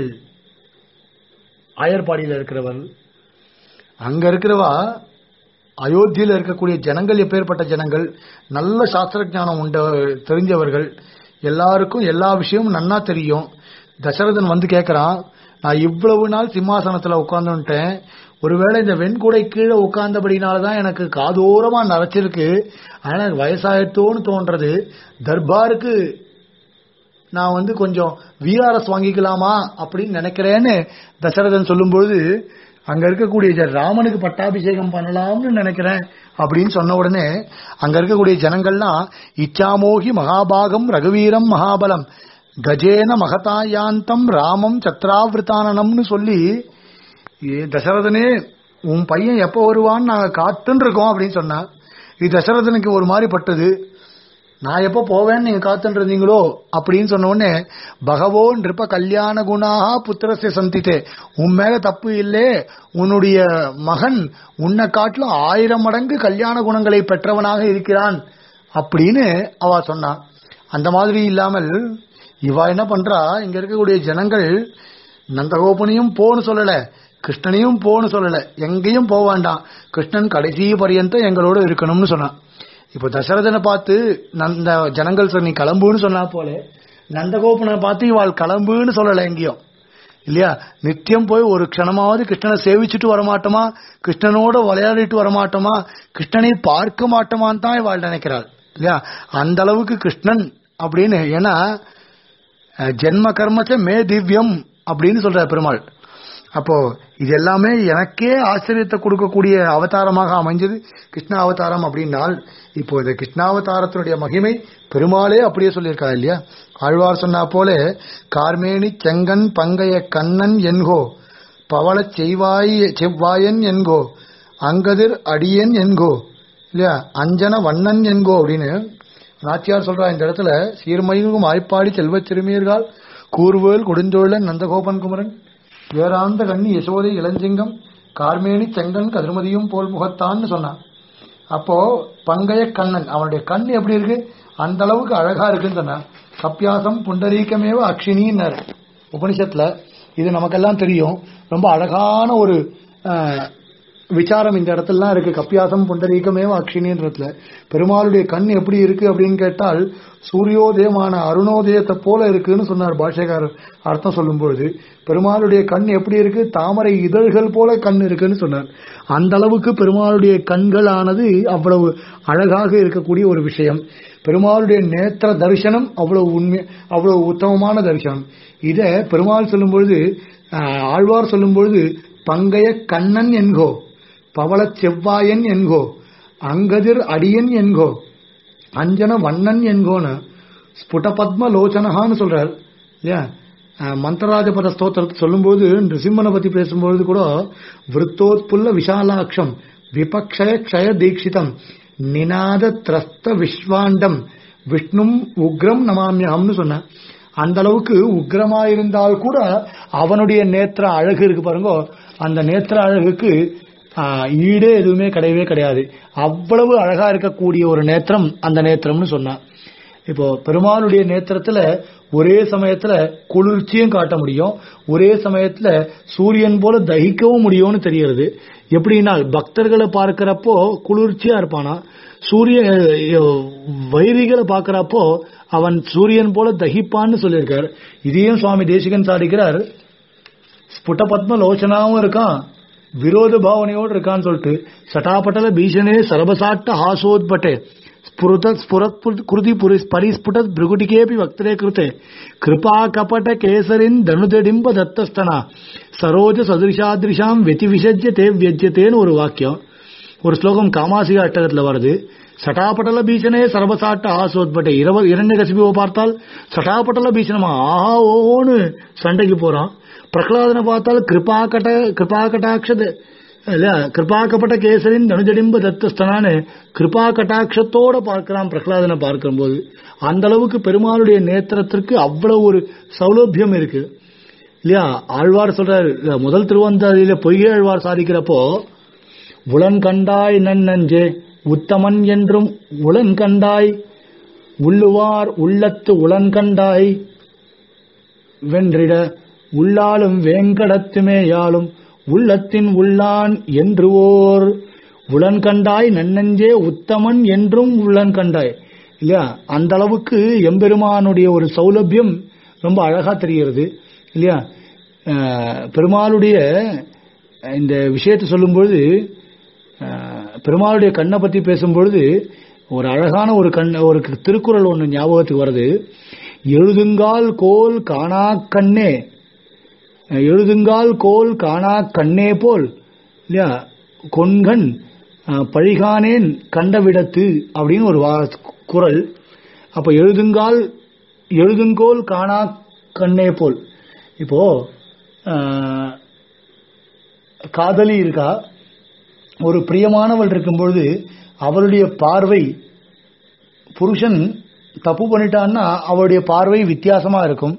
ஆயர்பாடியில் இருக்கிறவர்கள் அங்க இருக்கிறவா அயோத்தியில் இருக்கக்கூடிய ஜனங்கள் எப்பேற்பட்ட ஜனங்கள் நல்ல சாஸ்திர ஞானம் உண்ட தெரிஞ்சவர்கள் எல்லாருக்கும் எல்லா விஷயமும் நன்னா தெரியும் தசரதன் வந்து கேட்கறான் நான் இவ்வளவு நாள் சிம்மாசனத்துல உட்கார்ந்துட்டேன் ஒருவேளை இந்த வெண்குடை கீழே உட்கார்ந்தபடினாலதான் எனக்கு காதோரமா நரைச்சிருக்கு ஆனா எனக்கு வயசாயிட்டோன்னு தோன்றது தர்பாருக்கு நான் வந்து கொஞ்சம் விஆர்எஸ் வாங்கிக்கலாமா அப்படின்னு நினைக்கிறேன்னு தசரதன் சொல்லும்பொழுது அங்க இருக்கக்கூடிய ஜ- ராமனுக்கு பட்டாபிஷேகம் பண்ணலாம்னு நினைக்கிறேன் அப்படின்னு சொன்ன உடனே அங்க இருக்கக்கூடிய ஜனங்கள்லாம் இச்சாமோகி மகாபாகம் ரகுவீரம் மகாபலம் கஜேன மகதாயாந்தம் ராமம் சத்ராவிரதானனம்னு சொல்லி ஏ தசரதனே உன் பையன் எப்போ வருவான்னு நாங்க காத்துன்னு இருக்கோம் அப்படின்னு சொன்னா இது தசரதனுக்கு ஒரு மாதிரி பட்டது நான் எப்போ போவேன்னு நீங்க காத்துட்டு இருந்தீங்களோ அப்படின்னு சொன்ன உடனே பகவோ நிருப்ப கல்யாண குணாக புத்திரசிய சந்தித்தே உன் மேல தப்பு இல்லே உன்னுடைய மகன் உன்னை காட்டிலும் ஆயிரம் மடங்கு கல்யாண குணங்களை பெற்றவனாக இருக்கிறான் அப்படின்னு அவ சொன்னான் அந்த மாதிரி இல்லாமல் இவா என்ன பண்றா இங்க இருக்கக்கூடிய ஜனங்கள் நந்தகோபனையும் போன்னு சொல்லல கிருஷ்ணனையும் போன்னு சொல்லல எங்கேயும் போக வேண்டாம் கிருஷ்ணன் கடைசி பரியந்தம் எங்களோட இருக்கணும்னு சொன்னான் இப்போ தசரதனை பார்த்து நந்த ஜனங்கள் சார் நீ கிளம்புன்னு சொன்னா போல நந்தகோபனை பார்த்து இவாள் கிளம்புன்னு சொல்லல எங்கேயும் இல்லையா நித்தியம் போய் ஒரு க்ஷணமாவது கிருஷ்ணனை சேவிச்சுட்டு வரமாட்டோமா கிருஷ்ணனோட விளையாடிட்டு வரமாட்டோமா கிருஷ்ணனை பார்க்க மாட்டோமான்னு தான் இவாள் நினைக்கிறாள் இல்லையா அந்த அளவுக்கு கிருஷ்ணன் அப்படின்னு ஏன்னா அஹ், ஜென்ம கர்மச்ச மே திவ்யம் அப்படின்னு சொல்றார் பெருமாள் அப்போ இது எல்லாமே எனக்கே ஆச்சரியத்தை கொடுக்கக்கூடிய அவதாரமாக அமைஞ்சது கிருஷ்ண அவதாரம் அப்படின்னால் இப்போ இந்த கிருஷ்ணாவதாரத்தினுடைய மகிமை பெருமாளே அப்படியே சொல்லியிருக்காரு இல்லையா ஆழ்வார் சொன்னா போல கார்மேனி செங்கன் பங்கைய கண்ணன் என்கோ பவளச் செய்வாய் செவ்வாயன் என்கோ அங்கதிர் அடியன் என்கோ இல்லையா அஞ்சன வண்ணன் என்கோ அப்படின்னு நாச்சியார் சொல்றா இந்த இடத்துல சீர்மையும் ஆய்ப்பாடி செல்வச் சிறுமியர்கள் கூர்வேல் கொடுஞ்சோழன் நந்தகோபன் குமரன் வேறாந்த கண்ணி யசோதை இளஞ்சிங்கம் கார்மேனி செங்கன் கதிர்மதியும் போல் முகத்தான்னு சொன்னான் அப்போ பங்கைய கண்ணன் அவனுடைய கண் எப்படி இருக்கு அந்த அளவுக்கு அழகா இருக்குன்னு சொன்னான் கப்பியாசம் புண்டரீகமேவ அக்ஷினின்னாரு உபனிஷத்துல இது நமக்கெல்லாம் தெரியும் ரொம்ப அழகான ஒரு அஹ், விசாரம் இந்த இடத்துலலாம் இருக்கு கப்பியாசம் புண்டரீகமேவ அக்ஷினின்றதுல பெருமாளுடைய கண் எப்படி இருக்கு அப்படின்னு கேட்டால் சூரியோதயமான அருணோதயத்தை போல இருக்குன்னு சொன்னார் பாஷகாரர் அர்த்தம் சொல்லும்பொழுது பெருமாளுடைய கண் எப்படி இருக்கு தாமரை இதழ்கள் போல கண் இருக்குன்னு சொன்னார் அந்த அளவுக்கு பெருமாளுடைய கண்கள் ஆனது அவ்வளவு அழகாக இருக்கக்கூடிய ஒரு விஷயம் பெருமாளுடைய நேத்திர தரிசனம் அவ்வளவு உண்மை அவ்வளவு உத்தமமான தரிசனம் இத பெருமாள் சொல்லும்பொழுது ஆஹ், ஆழ்வார் சொல்லும்பொழுது பங்கைய கண்ணன் என்கோ பவளச் செவ்வாயன் என்கோ அங்கதிர் அடியன் என்கோ அஞ்சன வண்ணன் என்கோன்னு ஸ்புடபத்ம லோச்சனஹான்னு சொல்றார் இல்லையா அஹ், மந்திரராஜபத ஸ்தோத்திரத்தை சொல்லும்போது நிருசிம்மனை பத்தி பேசும்பொழுது கூட விருத்தோத்புல்ல விஷாலாட்சம் விபக்ஷய க்ஷய தீட்சிதம் நிநாத திரஸ்த விஸ்வாண்டம் விஷ்ணும் உக்ரம் நமாமியகம்னு சொன்னேன் அந்த அளவுக்கு உக்ரமா இருந்தால் கூட அவனுடைய நேத்திர அழகு இருக்கு பாருங்க அந்த நேத்திர அழகுக்கு ஆஹ், ஈடே எதுவுமே கிடையவே கிடையாது அவ்வளவு அழகா இருக்கக்கூடிய ஒரு நேத்திரம் அந்த நேத்திரம்னு சொன்னான் இப்போ பெருமாளுடைய நேத்திரத்துல ஒரே சமயத்துல குளிர்ச்சியும் காட்ட முடியும் ஒரே சமயத்துல சூரியன் போல தகிக்கவும் முடியும்னு தெரிகிறது எப்படின்னா பக்தர்களை பார்க்கிறப்போ குளிர்ச்சியா இருப்பானா சூரிய அஹ், வைரிகளை பார்க்கிறப்போ அவன் சூரியன் போல தகிப்பான்னு சொல்லியிருக்கார் இதையும் சுவாமி தேசிகன் சாதிக்கிறார் ஸ்புட பத்ம லோச்சனாவும் இருக்கான் விரோத பாவனையோடு இருக்கான்னு சொல்லிட்டு சட்டாபட்டல பீஷனே சர்வசாட்ட ஹாசோத்பட்டே ஸ்புருத ஸ்புரத் குருதி புரி- பரிஸ்புடத் பிருகுட்டிகேபி வக்தரே கிருத்தே கிருபா கபட கேசரின் தனுதடிம்ப தத்தஸ்தனா சரோஜ சதுரிஷாதிருஷாம் வெதி விசஜ்ய தே வியஜ்யத்தேன்னு ஒரு வாக்கியம் ஒரு ஸ்லோகம் காமாசிக அட்டகத்துல வருது சட்டாபட்டல பீச்சனே சர்வசாட்ட ஆசோத்பட்டை இரவு இரண்டு கசிபுவை பார்த்தால் சட்டாபட்டல பீச்சனமா ஆஹா ஓஹோன்னு சண்டைக்கு போறான் பிரகலாதனை பார்த்தால் கிருபா கட கிருபா கட்டாட்ச இல்ல கிருபா கபட்ட கேசரின் தனுஜடிம்ப தத்தஸ்தனான்னு கிருபா கட்டாட்சத்தோட பார்க்கிறான் பிரகலாதனை பார்க்கும்போது அந்த அளவுக்கு பெருமாளுடைய நேத்திரத்திற்கு அவ்வளவு ஒரு சௌலபியம் இருக்கு இல்லையா ஆழ்வார் சொல்றாரு இல்ல, முதல் திருவந்தாதியில பொய்கை ஆழ்வார் சாதிக்கிறப்போ உளன் கண்டாய் நன்னஞ்சே உத்தமன் என்றும் உளன் கண்டாய் உள்ளுவார் உள்ளத்து உளன் கண்டாய் வென்றிட உள்ளாலும் வேங்கடத்துமேயாலும் உள்ளத்தின் உள்ளான் என்று ஓர் உளன் கண்டாய் நன்னஞ்சே உத்தமன் என்றும் உள்ளன் கண்டாய் இல்லையா அந்த அளவுக்கு எம்பெருமானுடைய ஒரு சௌலபியம் ரொம்ப அழகா தெரிகிறது இல்லையா அஹ், பெருமாளுடைய இந்த விஷயத்தை சொல்லும்பொழுது அஹ், பெருமாளுடைய கண்ணை பத்தி பேசும்பொழுது ஒரு அழகான ஒரு கண் ஒரு திருக்குறள் ஒன்று ஞாபகத்துக்கு வருது எழுதுங்கால் கோல் காணா கண்ணே எழுதுங்கால் கோல் காணா கண்ணே போல் இல்லையா கொன்கண் அஹ், பழிகானேன் கண்டவிடத்து அப்படின்னு ஒரு வா- குறள் அப்ப எழுதுங்கால் எழுதுங்கோல் காணா கண்ணே போல் இப்போ அஹ், காதலி இருக்கா ஒரு பிரியமானவள் இருக்கும்பொழுது அவளுடைய பார்வை புருஷன் தப்பு பண்ணிட்டான்னா அவளுடைய பார்வை வித்தியாசமா இருக்கும்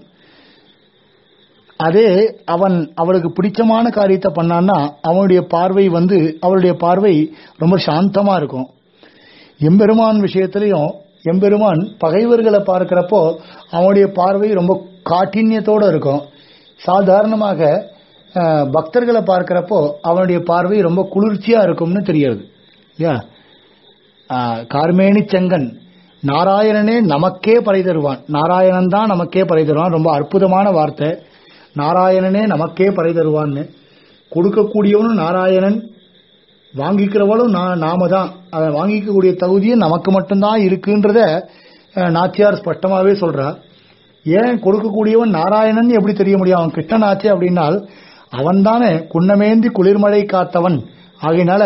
அதே அவன் அவளுக்கு பிடிச்சமான காரியத்தை பண்ணான்னா அவனுடைய பார்வை வந்து அவளுடைய பார்வை ரொம்ப சாந்தமா இருக்கும் எம்பெருமான் விஷயத்திலையும் எம்பெருமான் பகைவர்களை பார்க்கிறப்போ அவனுடைய பார்வை ரொம்ப காட்டின்யத்தோட இருக்கும் சாதாரணமாக அஹ், பக்தர்களை பார்க்கிறப்போ அவனுடைய பார்வை ரொம்ப குளிர்ச்சியா இருக்கும்னு தெரிகிறது இல்லையா ஆஹ், கார்மேனி செங்கன் நாராயணனே நமக்கே பறை தருவான் நாராயணன் தான் நமக்கே பறை தருவான் ரொம்ப அற்புதமான வார்த்தை நாராயணனே நமக்கே பறை தருவான்னு கொடுக்கக்கூடியவனும் நாராயணன் வாங்கிக்கிறவளும் நா- நாம தான் அதை வாங்கிக்கக்கூடிய தகுதியும் நமக்கு மட்டும்தான் இருக்குன்றத அஹ், நாச்சியார் ஸ்பஷ்டமாவே சொல்றா ஏன் கொடுக்கக்கூடியவன் நாராயணன் எப்படி தெரிய முடியும் அவன் கிருஷ்ணன் ஆச்சு அப்படின்னால் அவன்தானே குன்னமேந்தி குளிர்மழை காத்தவன் ஆகையினால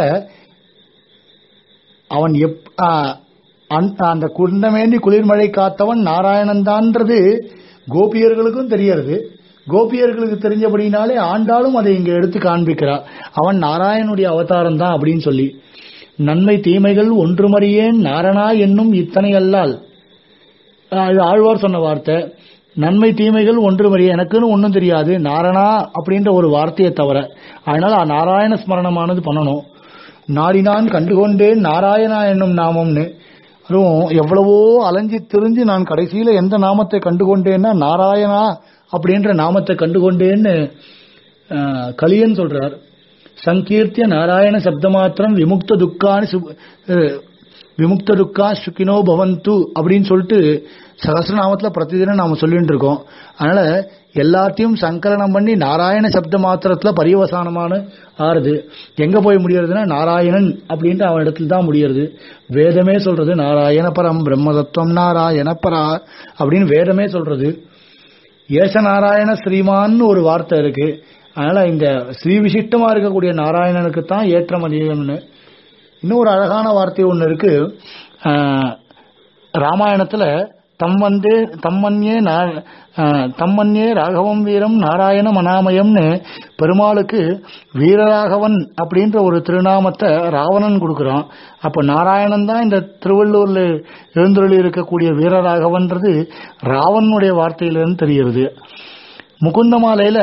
அவன் எப் ஆ, அந்த- அந்த குண்டமேந்தி குளிர்மழை காத்தவன் நாராயணன் தான்ன்றது கோபியர்களுக்கும் தெரியறது கோபியர்களுக்கு தெரிஞ்சபடினாலே ஆண்டாலும் அதை இங்க எடுத்து காண்பிக்கிறார் அவன் நாராயணனுடைய அவதாரம் தான் அப்படின்னு சொல்லி நன்மை தீமைகள் ஒன்றுமறியேன் நாரணா என்னும் இத்தனை அல்லால் ஆஹ் இது ஆழ்வார் சொன்ன வார்த்தை நன்மை தீமைகள் ஒன்று மறிய எனக்குன்னு ஒன்றும் தெரியாது நாரணா அப்படின்ற ஒரு வார்த்தையை தவிர அதனால ஆ நாராயண ஸ்மரணமானது பண்ணணும் நாடினான் கண்டுகொண்டேன் நாராயணா என்னும் நாமம்னு அதுவும் எவ்வளவோ அலைஞ்சு திரிஞ்சு நான் கடைசியில எந்த நாமத்தை கண்டுகொண்டேன்னா நாராயணா அப்படின்ற நாமத்தை கண்டுகொண்டேன்னு ஆஹ், கலியன் சொல்றார் சங்கீர்த்திய நாராயண சப்த மாத்திரம் விமுக்த துக்கான்னு சு- அஹ், விமுக்த துக்கா சுக்கினோ பவந்து அப்படின்னு சொல்லிட்டு சகசிரநாமத்துல பிரதிதினம் நாம சொல்லிட்டு இருக்கோம் அதனால எல்லாத்தையும் சங்கலனம் பண்ணி நாராயண சப்த மாத்திரத்துல பரியவசானமான ஆறுது எங்க போய் முடியறதுன்னா நாராயணன் அப்படின்ட்டு அவன் இடத்துல தான் முடியறது வேதமே சொல்றது நாராயண பரம் பிரம்ம தத்துவம் நாராயண பரா அப்படின்னு வேதமே சொல்றது ஏச நாராயண ஸ்ரீமான்னு ஒரு வார்த்தை இருக்கு அதனால இந்த ஸ்ரீ விசிஷ்டமா இருக்கக்கூடிய நாராயணனுக்கு தான் ஏற்றம் அதிகம்னு இன்னும் ஒரு அழகான வார்த்தை ஒன்று இருக்கு ஆஹ், ராமாயணத்துல தம்மந்தே தம்மன்யே நா- ஆஹ், தம்மன்யே ராகவம் வீரம் நாராயண மனாமயம்னு பெருமாளுக்கு வீரராகவன் அப்படின்ற ஒரு திருநாமத்தை ராவணன் கொடுக்குறான் அப்ப நாராயணன் தான் இந்த திருவள்ளூர்ல எழுந்தருளி இருக்கக்கூடிய வீரராகவன்றது ராவனுடைய வார்த்தையிலிருந்து தெரிகிறது முகுந்தமாலையில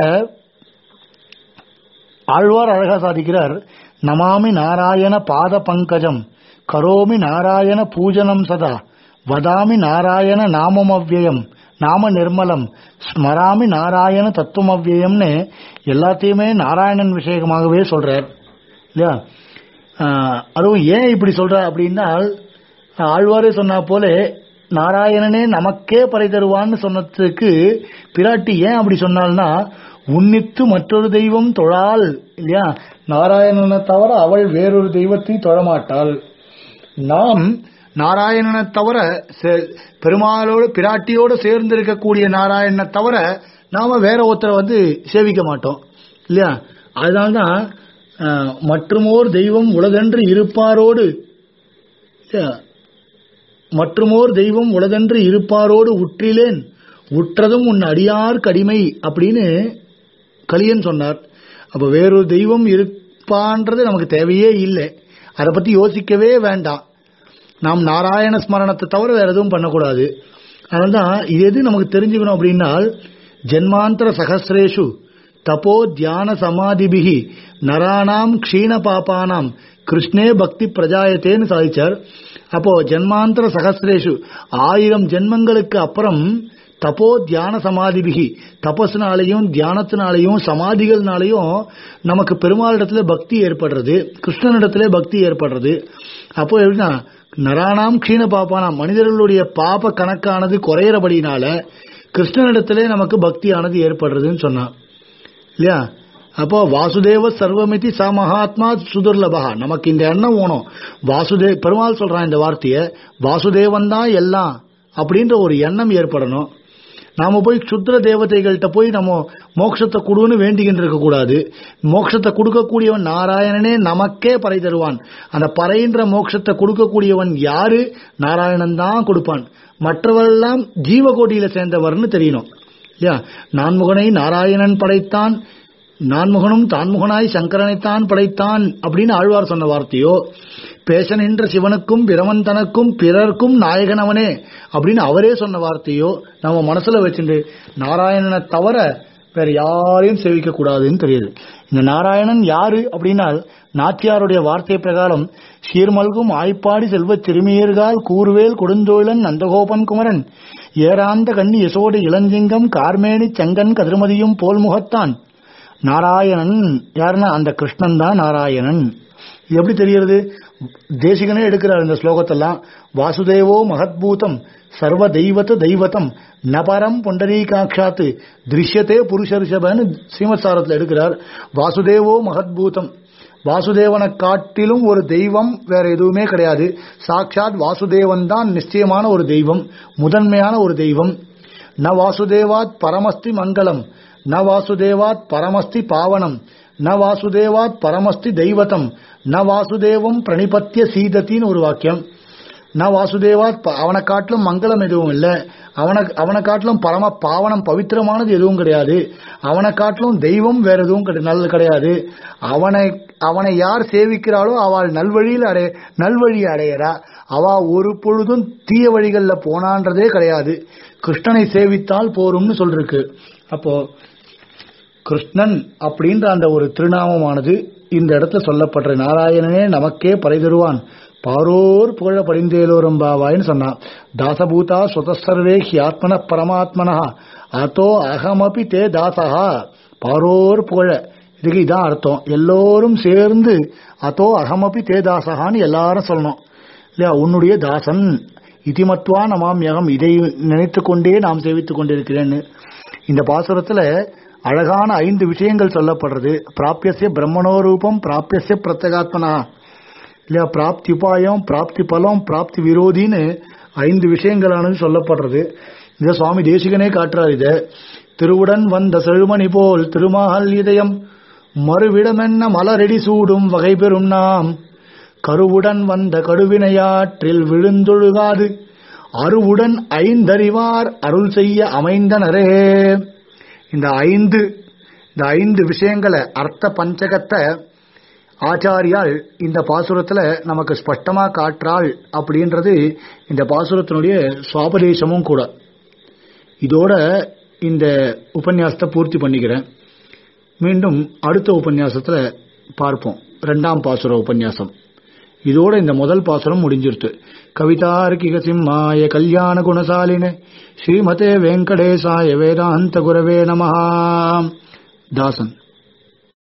ஆழ்வார் அழகா சாதிக்கிறார் நமாமி நாராயண பாத பங்கஜம் கரோமி நாராயண பூஜனம் சதா வதாமி நாராயண நாமம் அவ்யயம் நாம நிர்மலம் ஸ்மராமி நாராயண தத்துவம் அவ்யயம்னு எல்லாத்தையுமே நாராயணன் விஷயமாகவே சொல்றார் இல்லையா ஆஹ், அதுவும் ஏன் இப்படி சொல்ற அப்படின்னா ஆழ்வாரே சொன்னா போல நாராயணனே நமக்கே பறை தருவான்னு சொன்னதுக்கு பிராட்டி ஏன் அப்படி சொன்னால்னா உன்னித்து மற்றொரு தெய்வம் தொழால் இல்லையா நாராயணனை தவிர அவள் வேறொரு தெய்வத்தை தொழமாட்டாள் நாம் நாராயணனை தவிர சே- பெருமாளோடு பிராட்டியோடு சேர்ந்து இருக்கக்கூடிய நாராயணனை தவிர நாம வேற ஒருத்தரை வந்து சேவிக்க மாட்டோம் இல்லையா அதனால்தான் அஹ், மற்றுமோர் தெய்வம் உலகென்று இருப்பாரோடு இல்லையா? மற்றுமோர் தெய்வம் உலகென்று இருப்பாரோடு உற்றிலேன் உற்றதும் உன் அடியார் கடிமை அப்படின்னு கலியன் சொன்னார் அப்ப வேறொரு தெய்வம் இருப்பான்றது நமக்கு தேவையே இல்லை அதை பத்தி யோசிக்கவே வேண்டாம் நாம் நாராயண ஸ்மரணத்தை தவிர வேற எதுவும் பண்ணக்கூடாது அதனால்தான் இது எது நமக்கு தெரிஞ்சுக்கணும் அப்படின்னா ஜென்மாந்தர சகசிரேஷு தபோ தியான சமாதிபிகி நராணாம் க்ஷீண பாப்பானாம் கிருஷ்ணே பக்தி பிரஜாயத்தேன்னு சாதிச்சார் அப்போ ஜென்மாந்தர சகசிரேஷு ஆயிரம் ஜென்மங்களுக்கு அப்புறம் தபோ தியான சமாதிபிகி தபஸ்னாலையும் தியானத்தினாலையும் சமாதிகள்னாலையும் நமக்கு பெருமாளிடத்துல பக்தி ஏற்படுறது கிருஷ்ணனிடத்துல பக்தி ஏற்படுறது அப்போ எப்படின்னா நராணாம் க்ஷீண பாப்பானாம் மனிதர்களுடைய பாப கணக்கானது குறையறபடினால கிருஷ்ணனிடத்திலே நமக்கு பக்தியானது ஏற்படுறதுன்னு சொன்னான் இல்லையா அப்போ வாசுதேவ சர்வமிதி ச மகாத்மா சுதுர்லபா நமக்கு இந்த எண்ணம் வேணும் வாசுதே பெருமாள் சொல்றான் இந்த வார்த்தையை வாசுதேவன் தான் எல்லாம் அப்படின்ற ஒரு எண்ணம் ஏற்படணும் நாம போய் சுத்திர தேவதைகள்கிட்ட போய் நம்ம மோட்சத்தை கொடுன்னு வேண்டிக்கிட்டு இருக்க கூடாது மோட்சத்தை கொடுக்கக்கூடியவன் நாராயணனே நமக்கே பறை தருவான் அந்த பறைன்ற மோட்சத்தை கொடுக்கக்கூடியவன் யாரு நாராயணன் தான் கொடுப்பான் மற்றவரெல்லாம் ஜீவகோட்டியில சேர்ந்தவர்னு தெரியணும் இல்லையா நான்முகனை நாராயணன் படைத்தான் நான்முகனும் தான்முகனாய் சங்கரனைத்தான் படைத்தான் அப்படின்னு ஆழ்வார் சொன்ன வார்த்தையோ பேச நின்ற சிவனுக்கும் பிரமன் தனக்கும் பிறர்க்கும் நாயகன் அவனே அப்படின்னு அவரே சொன்ன வார்த்தையோ நம்ம மனசுல வச்சுட்டு நாராயணனை தவிர வேற யாரையும் சேவிக்க கூடாதுன்னு தெரியுது இந்த நாராயணன் யாரு அப்படின்னா நாச்சியாருடைய வார்த்தை பிரகாரம் சீர்மல்கும் ஆய்ப்பாடி செல்வச் சிறுமியர்கால் கூறுவேல் கொடுந்தோழன் நந்தகோபன் குமரன் ஏராந்த கண்ணி யசோடு இளஞ்சிங்கம் கார்மேனி செங்கன் கதிர்மதியும் போல் முகத்தான் நாராயணன் யாருன்னா அந்த கிருஷ்ணன் தான் நாராயணன் இது எப்படி தெரிகிறது தேசிகனே எடுக்கிறார் இந்த ஸ்லோகத்தெல்லாம் வாசுதேவோ மகத்பூதம் சர்வ தெய்வத்த தெய்வத்தம் நபரம் புண்டரீகாட்சாத்து திருஷ்யத்தே புருஷரிஷபன்னு ஸ்ரீமத்சாரத்தில் எடுக்கிறார் வாசுதேவோ மகத்பூதம் வாசுதேவனை காட்டிலும் ஒரு தெய்வம் வேற எதுவுமே கிடையாது சாட்சாத் வாசுதேவன் தான் நிச்சயமான ஒரு தெய்வம் முதன்மையான ஒரு தெய்வம் ந வாசுதேவாத் பரமஸ்தி மங்களம் ந வாசுதேவாத் பரமஸ்தி பாவனம் ந வாசுதேவாத் பரமஸ்தி தெய்வதம் ந வாசுதேவம் பிரணிபத்திய சீதத்தின்னு ஒரு வாக்கியம் ந வாசுதேவாத் ப- அவனை காட்டிலும் மங்களம் எதுவும் இல்லை அவனை அவனை காட்டிலும் பரம பாவனம் பவித்திரமானது எதுவும் கிடையாது அவனை காட்டிலும் தெய்வம் வேற எதுவும் கிடை- நல்ல கிடையாது அவனை அவனை யார் சேவிக்கிறாளோ அவள் நல்வழியில் அடைய நல்வழியை அடையறா அவ ஒரு பொழுதும் தீய வழிகள்ல போனான்றதே கிடையாது கிருஷ்ணனை சேவித்தால் போரும்னு சொல்லிருக்கு அப்போ கிருஷ்ணன் அப்படின்ற அந்த ஒரு திருநாமமானது இந்த இடத்துல சொல்லப்படுற நாராயணனே நமக்கே பறை தருவான் பாரோர் புகழ படிந்தேலோரும் பாவாயின்னு சொன்னான் தாசபூதா சுதசர்வே ஹியாத்மன பரமாத்மனா அதோ அகமபி தே தாசகா பாரோர் புகழ இதுக்கு இதான் அர்த்தம் எல்லோரும் சேர்ந்து அதோ அகமபி தே தாசகான்னு எல்லாரும் சொல்லணும் இல்லையா உன்னுடைய தாசன் இதிமத்வா நமாமியகம் இதை நினைத்துக் கொண்டே நாம் சேவித்துக் கொண்டிருக்கிறேன்னு இந்த பாசுரத்துல அழகான ஐந்து விஷயங்கள் சொல்லப்படுறது பிராபியசிய பிரம்மணோரூபம் பிராபியசிய பிரத்யகாத்மனா இல்லையா பிராப்தி உபாயம் பிராப்தி பலம் பிராப்தி விரோதின்னு ஐந்து விஷயங்களானது சொல்லப்படுறது இத சுவாமி தேசிகனே காட்டுறார் இத திருவுடன் வந்த செழுமணி போல் திருமால் இதயம் மறுவிடமென்ன மலரடி சூடும் வகை பெறும் நாம் கருவுடன் வந்த கடுவினையாற்றில் விழுந்தொழுகாது அருவுடன் ஐந்தறிவார் அருள் செய்ய அமைந்தனரே இந்த ஐந்து இந்த ஐந்து விஷயங்களை அர்த்த பஞ்சகத்தை ஆச்சாரியால் இந்த பாசுரத்துல நமக்கு ஸ்பஷ்டமா காட்டுறாள் அப்படின்றது இந்த பாசுரத்தினுடைய சுவாபதேசமும் கூட இதோட இந்த உபன்யாசத்தை பூர்த்தி பண்ணிக்கிறேன் மீண்டும் அடுத்த உபன்யாசத்துல பார்ப்போம் ரெண்டாம் பாசுர உபன்யாசம் இதோட இந்த முதல் பாசுரம் முடிஞ்சிருத்து கவிதார்க்கிக சிம்மாய கல்யாண குணசாலின ஸ்ரீமதே வெங்கடேசாய வேதாந்த குரவே நமஹா தாசன்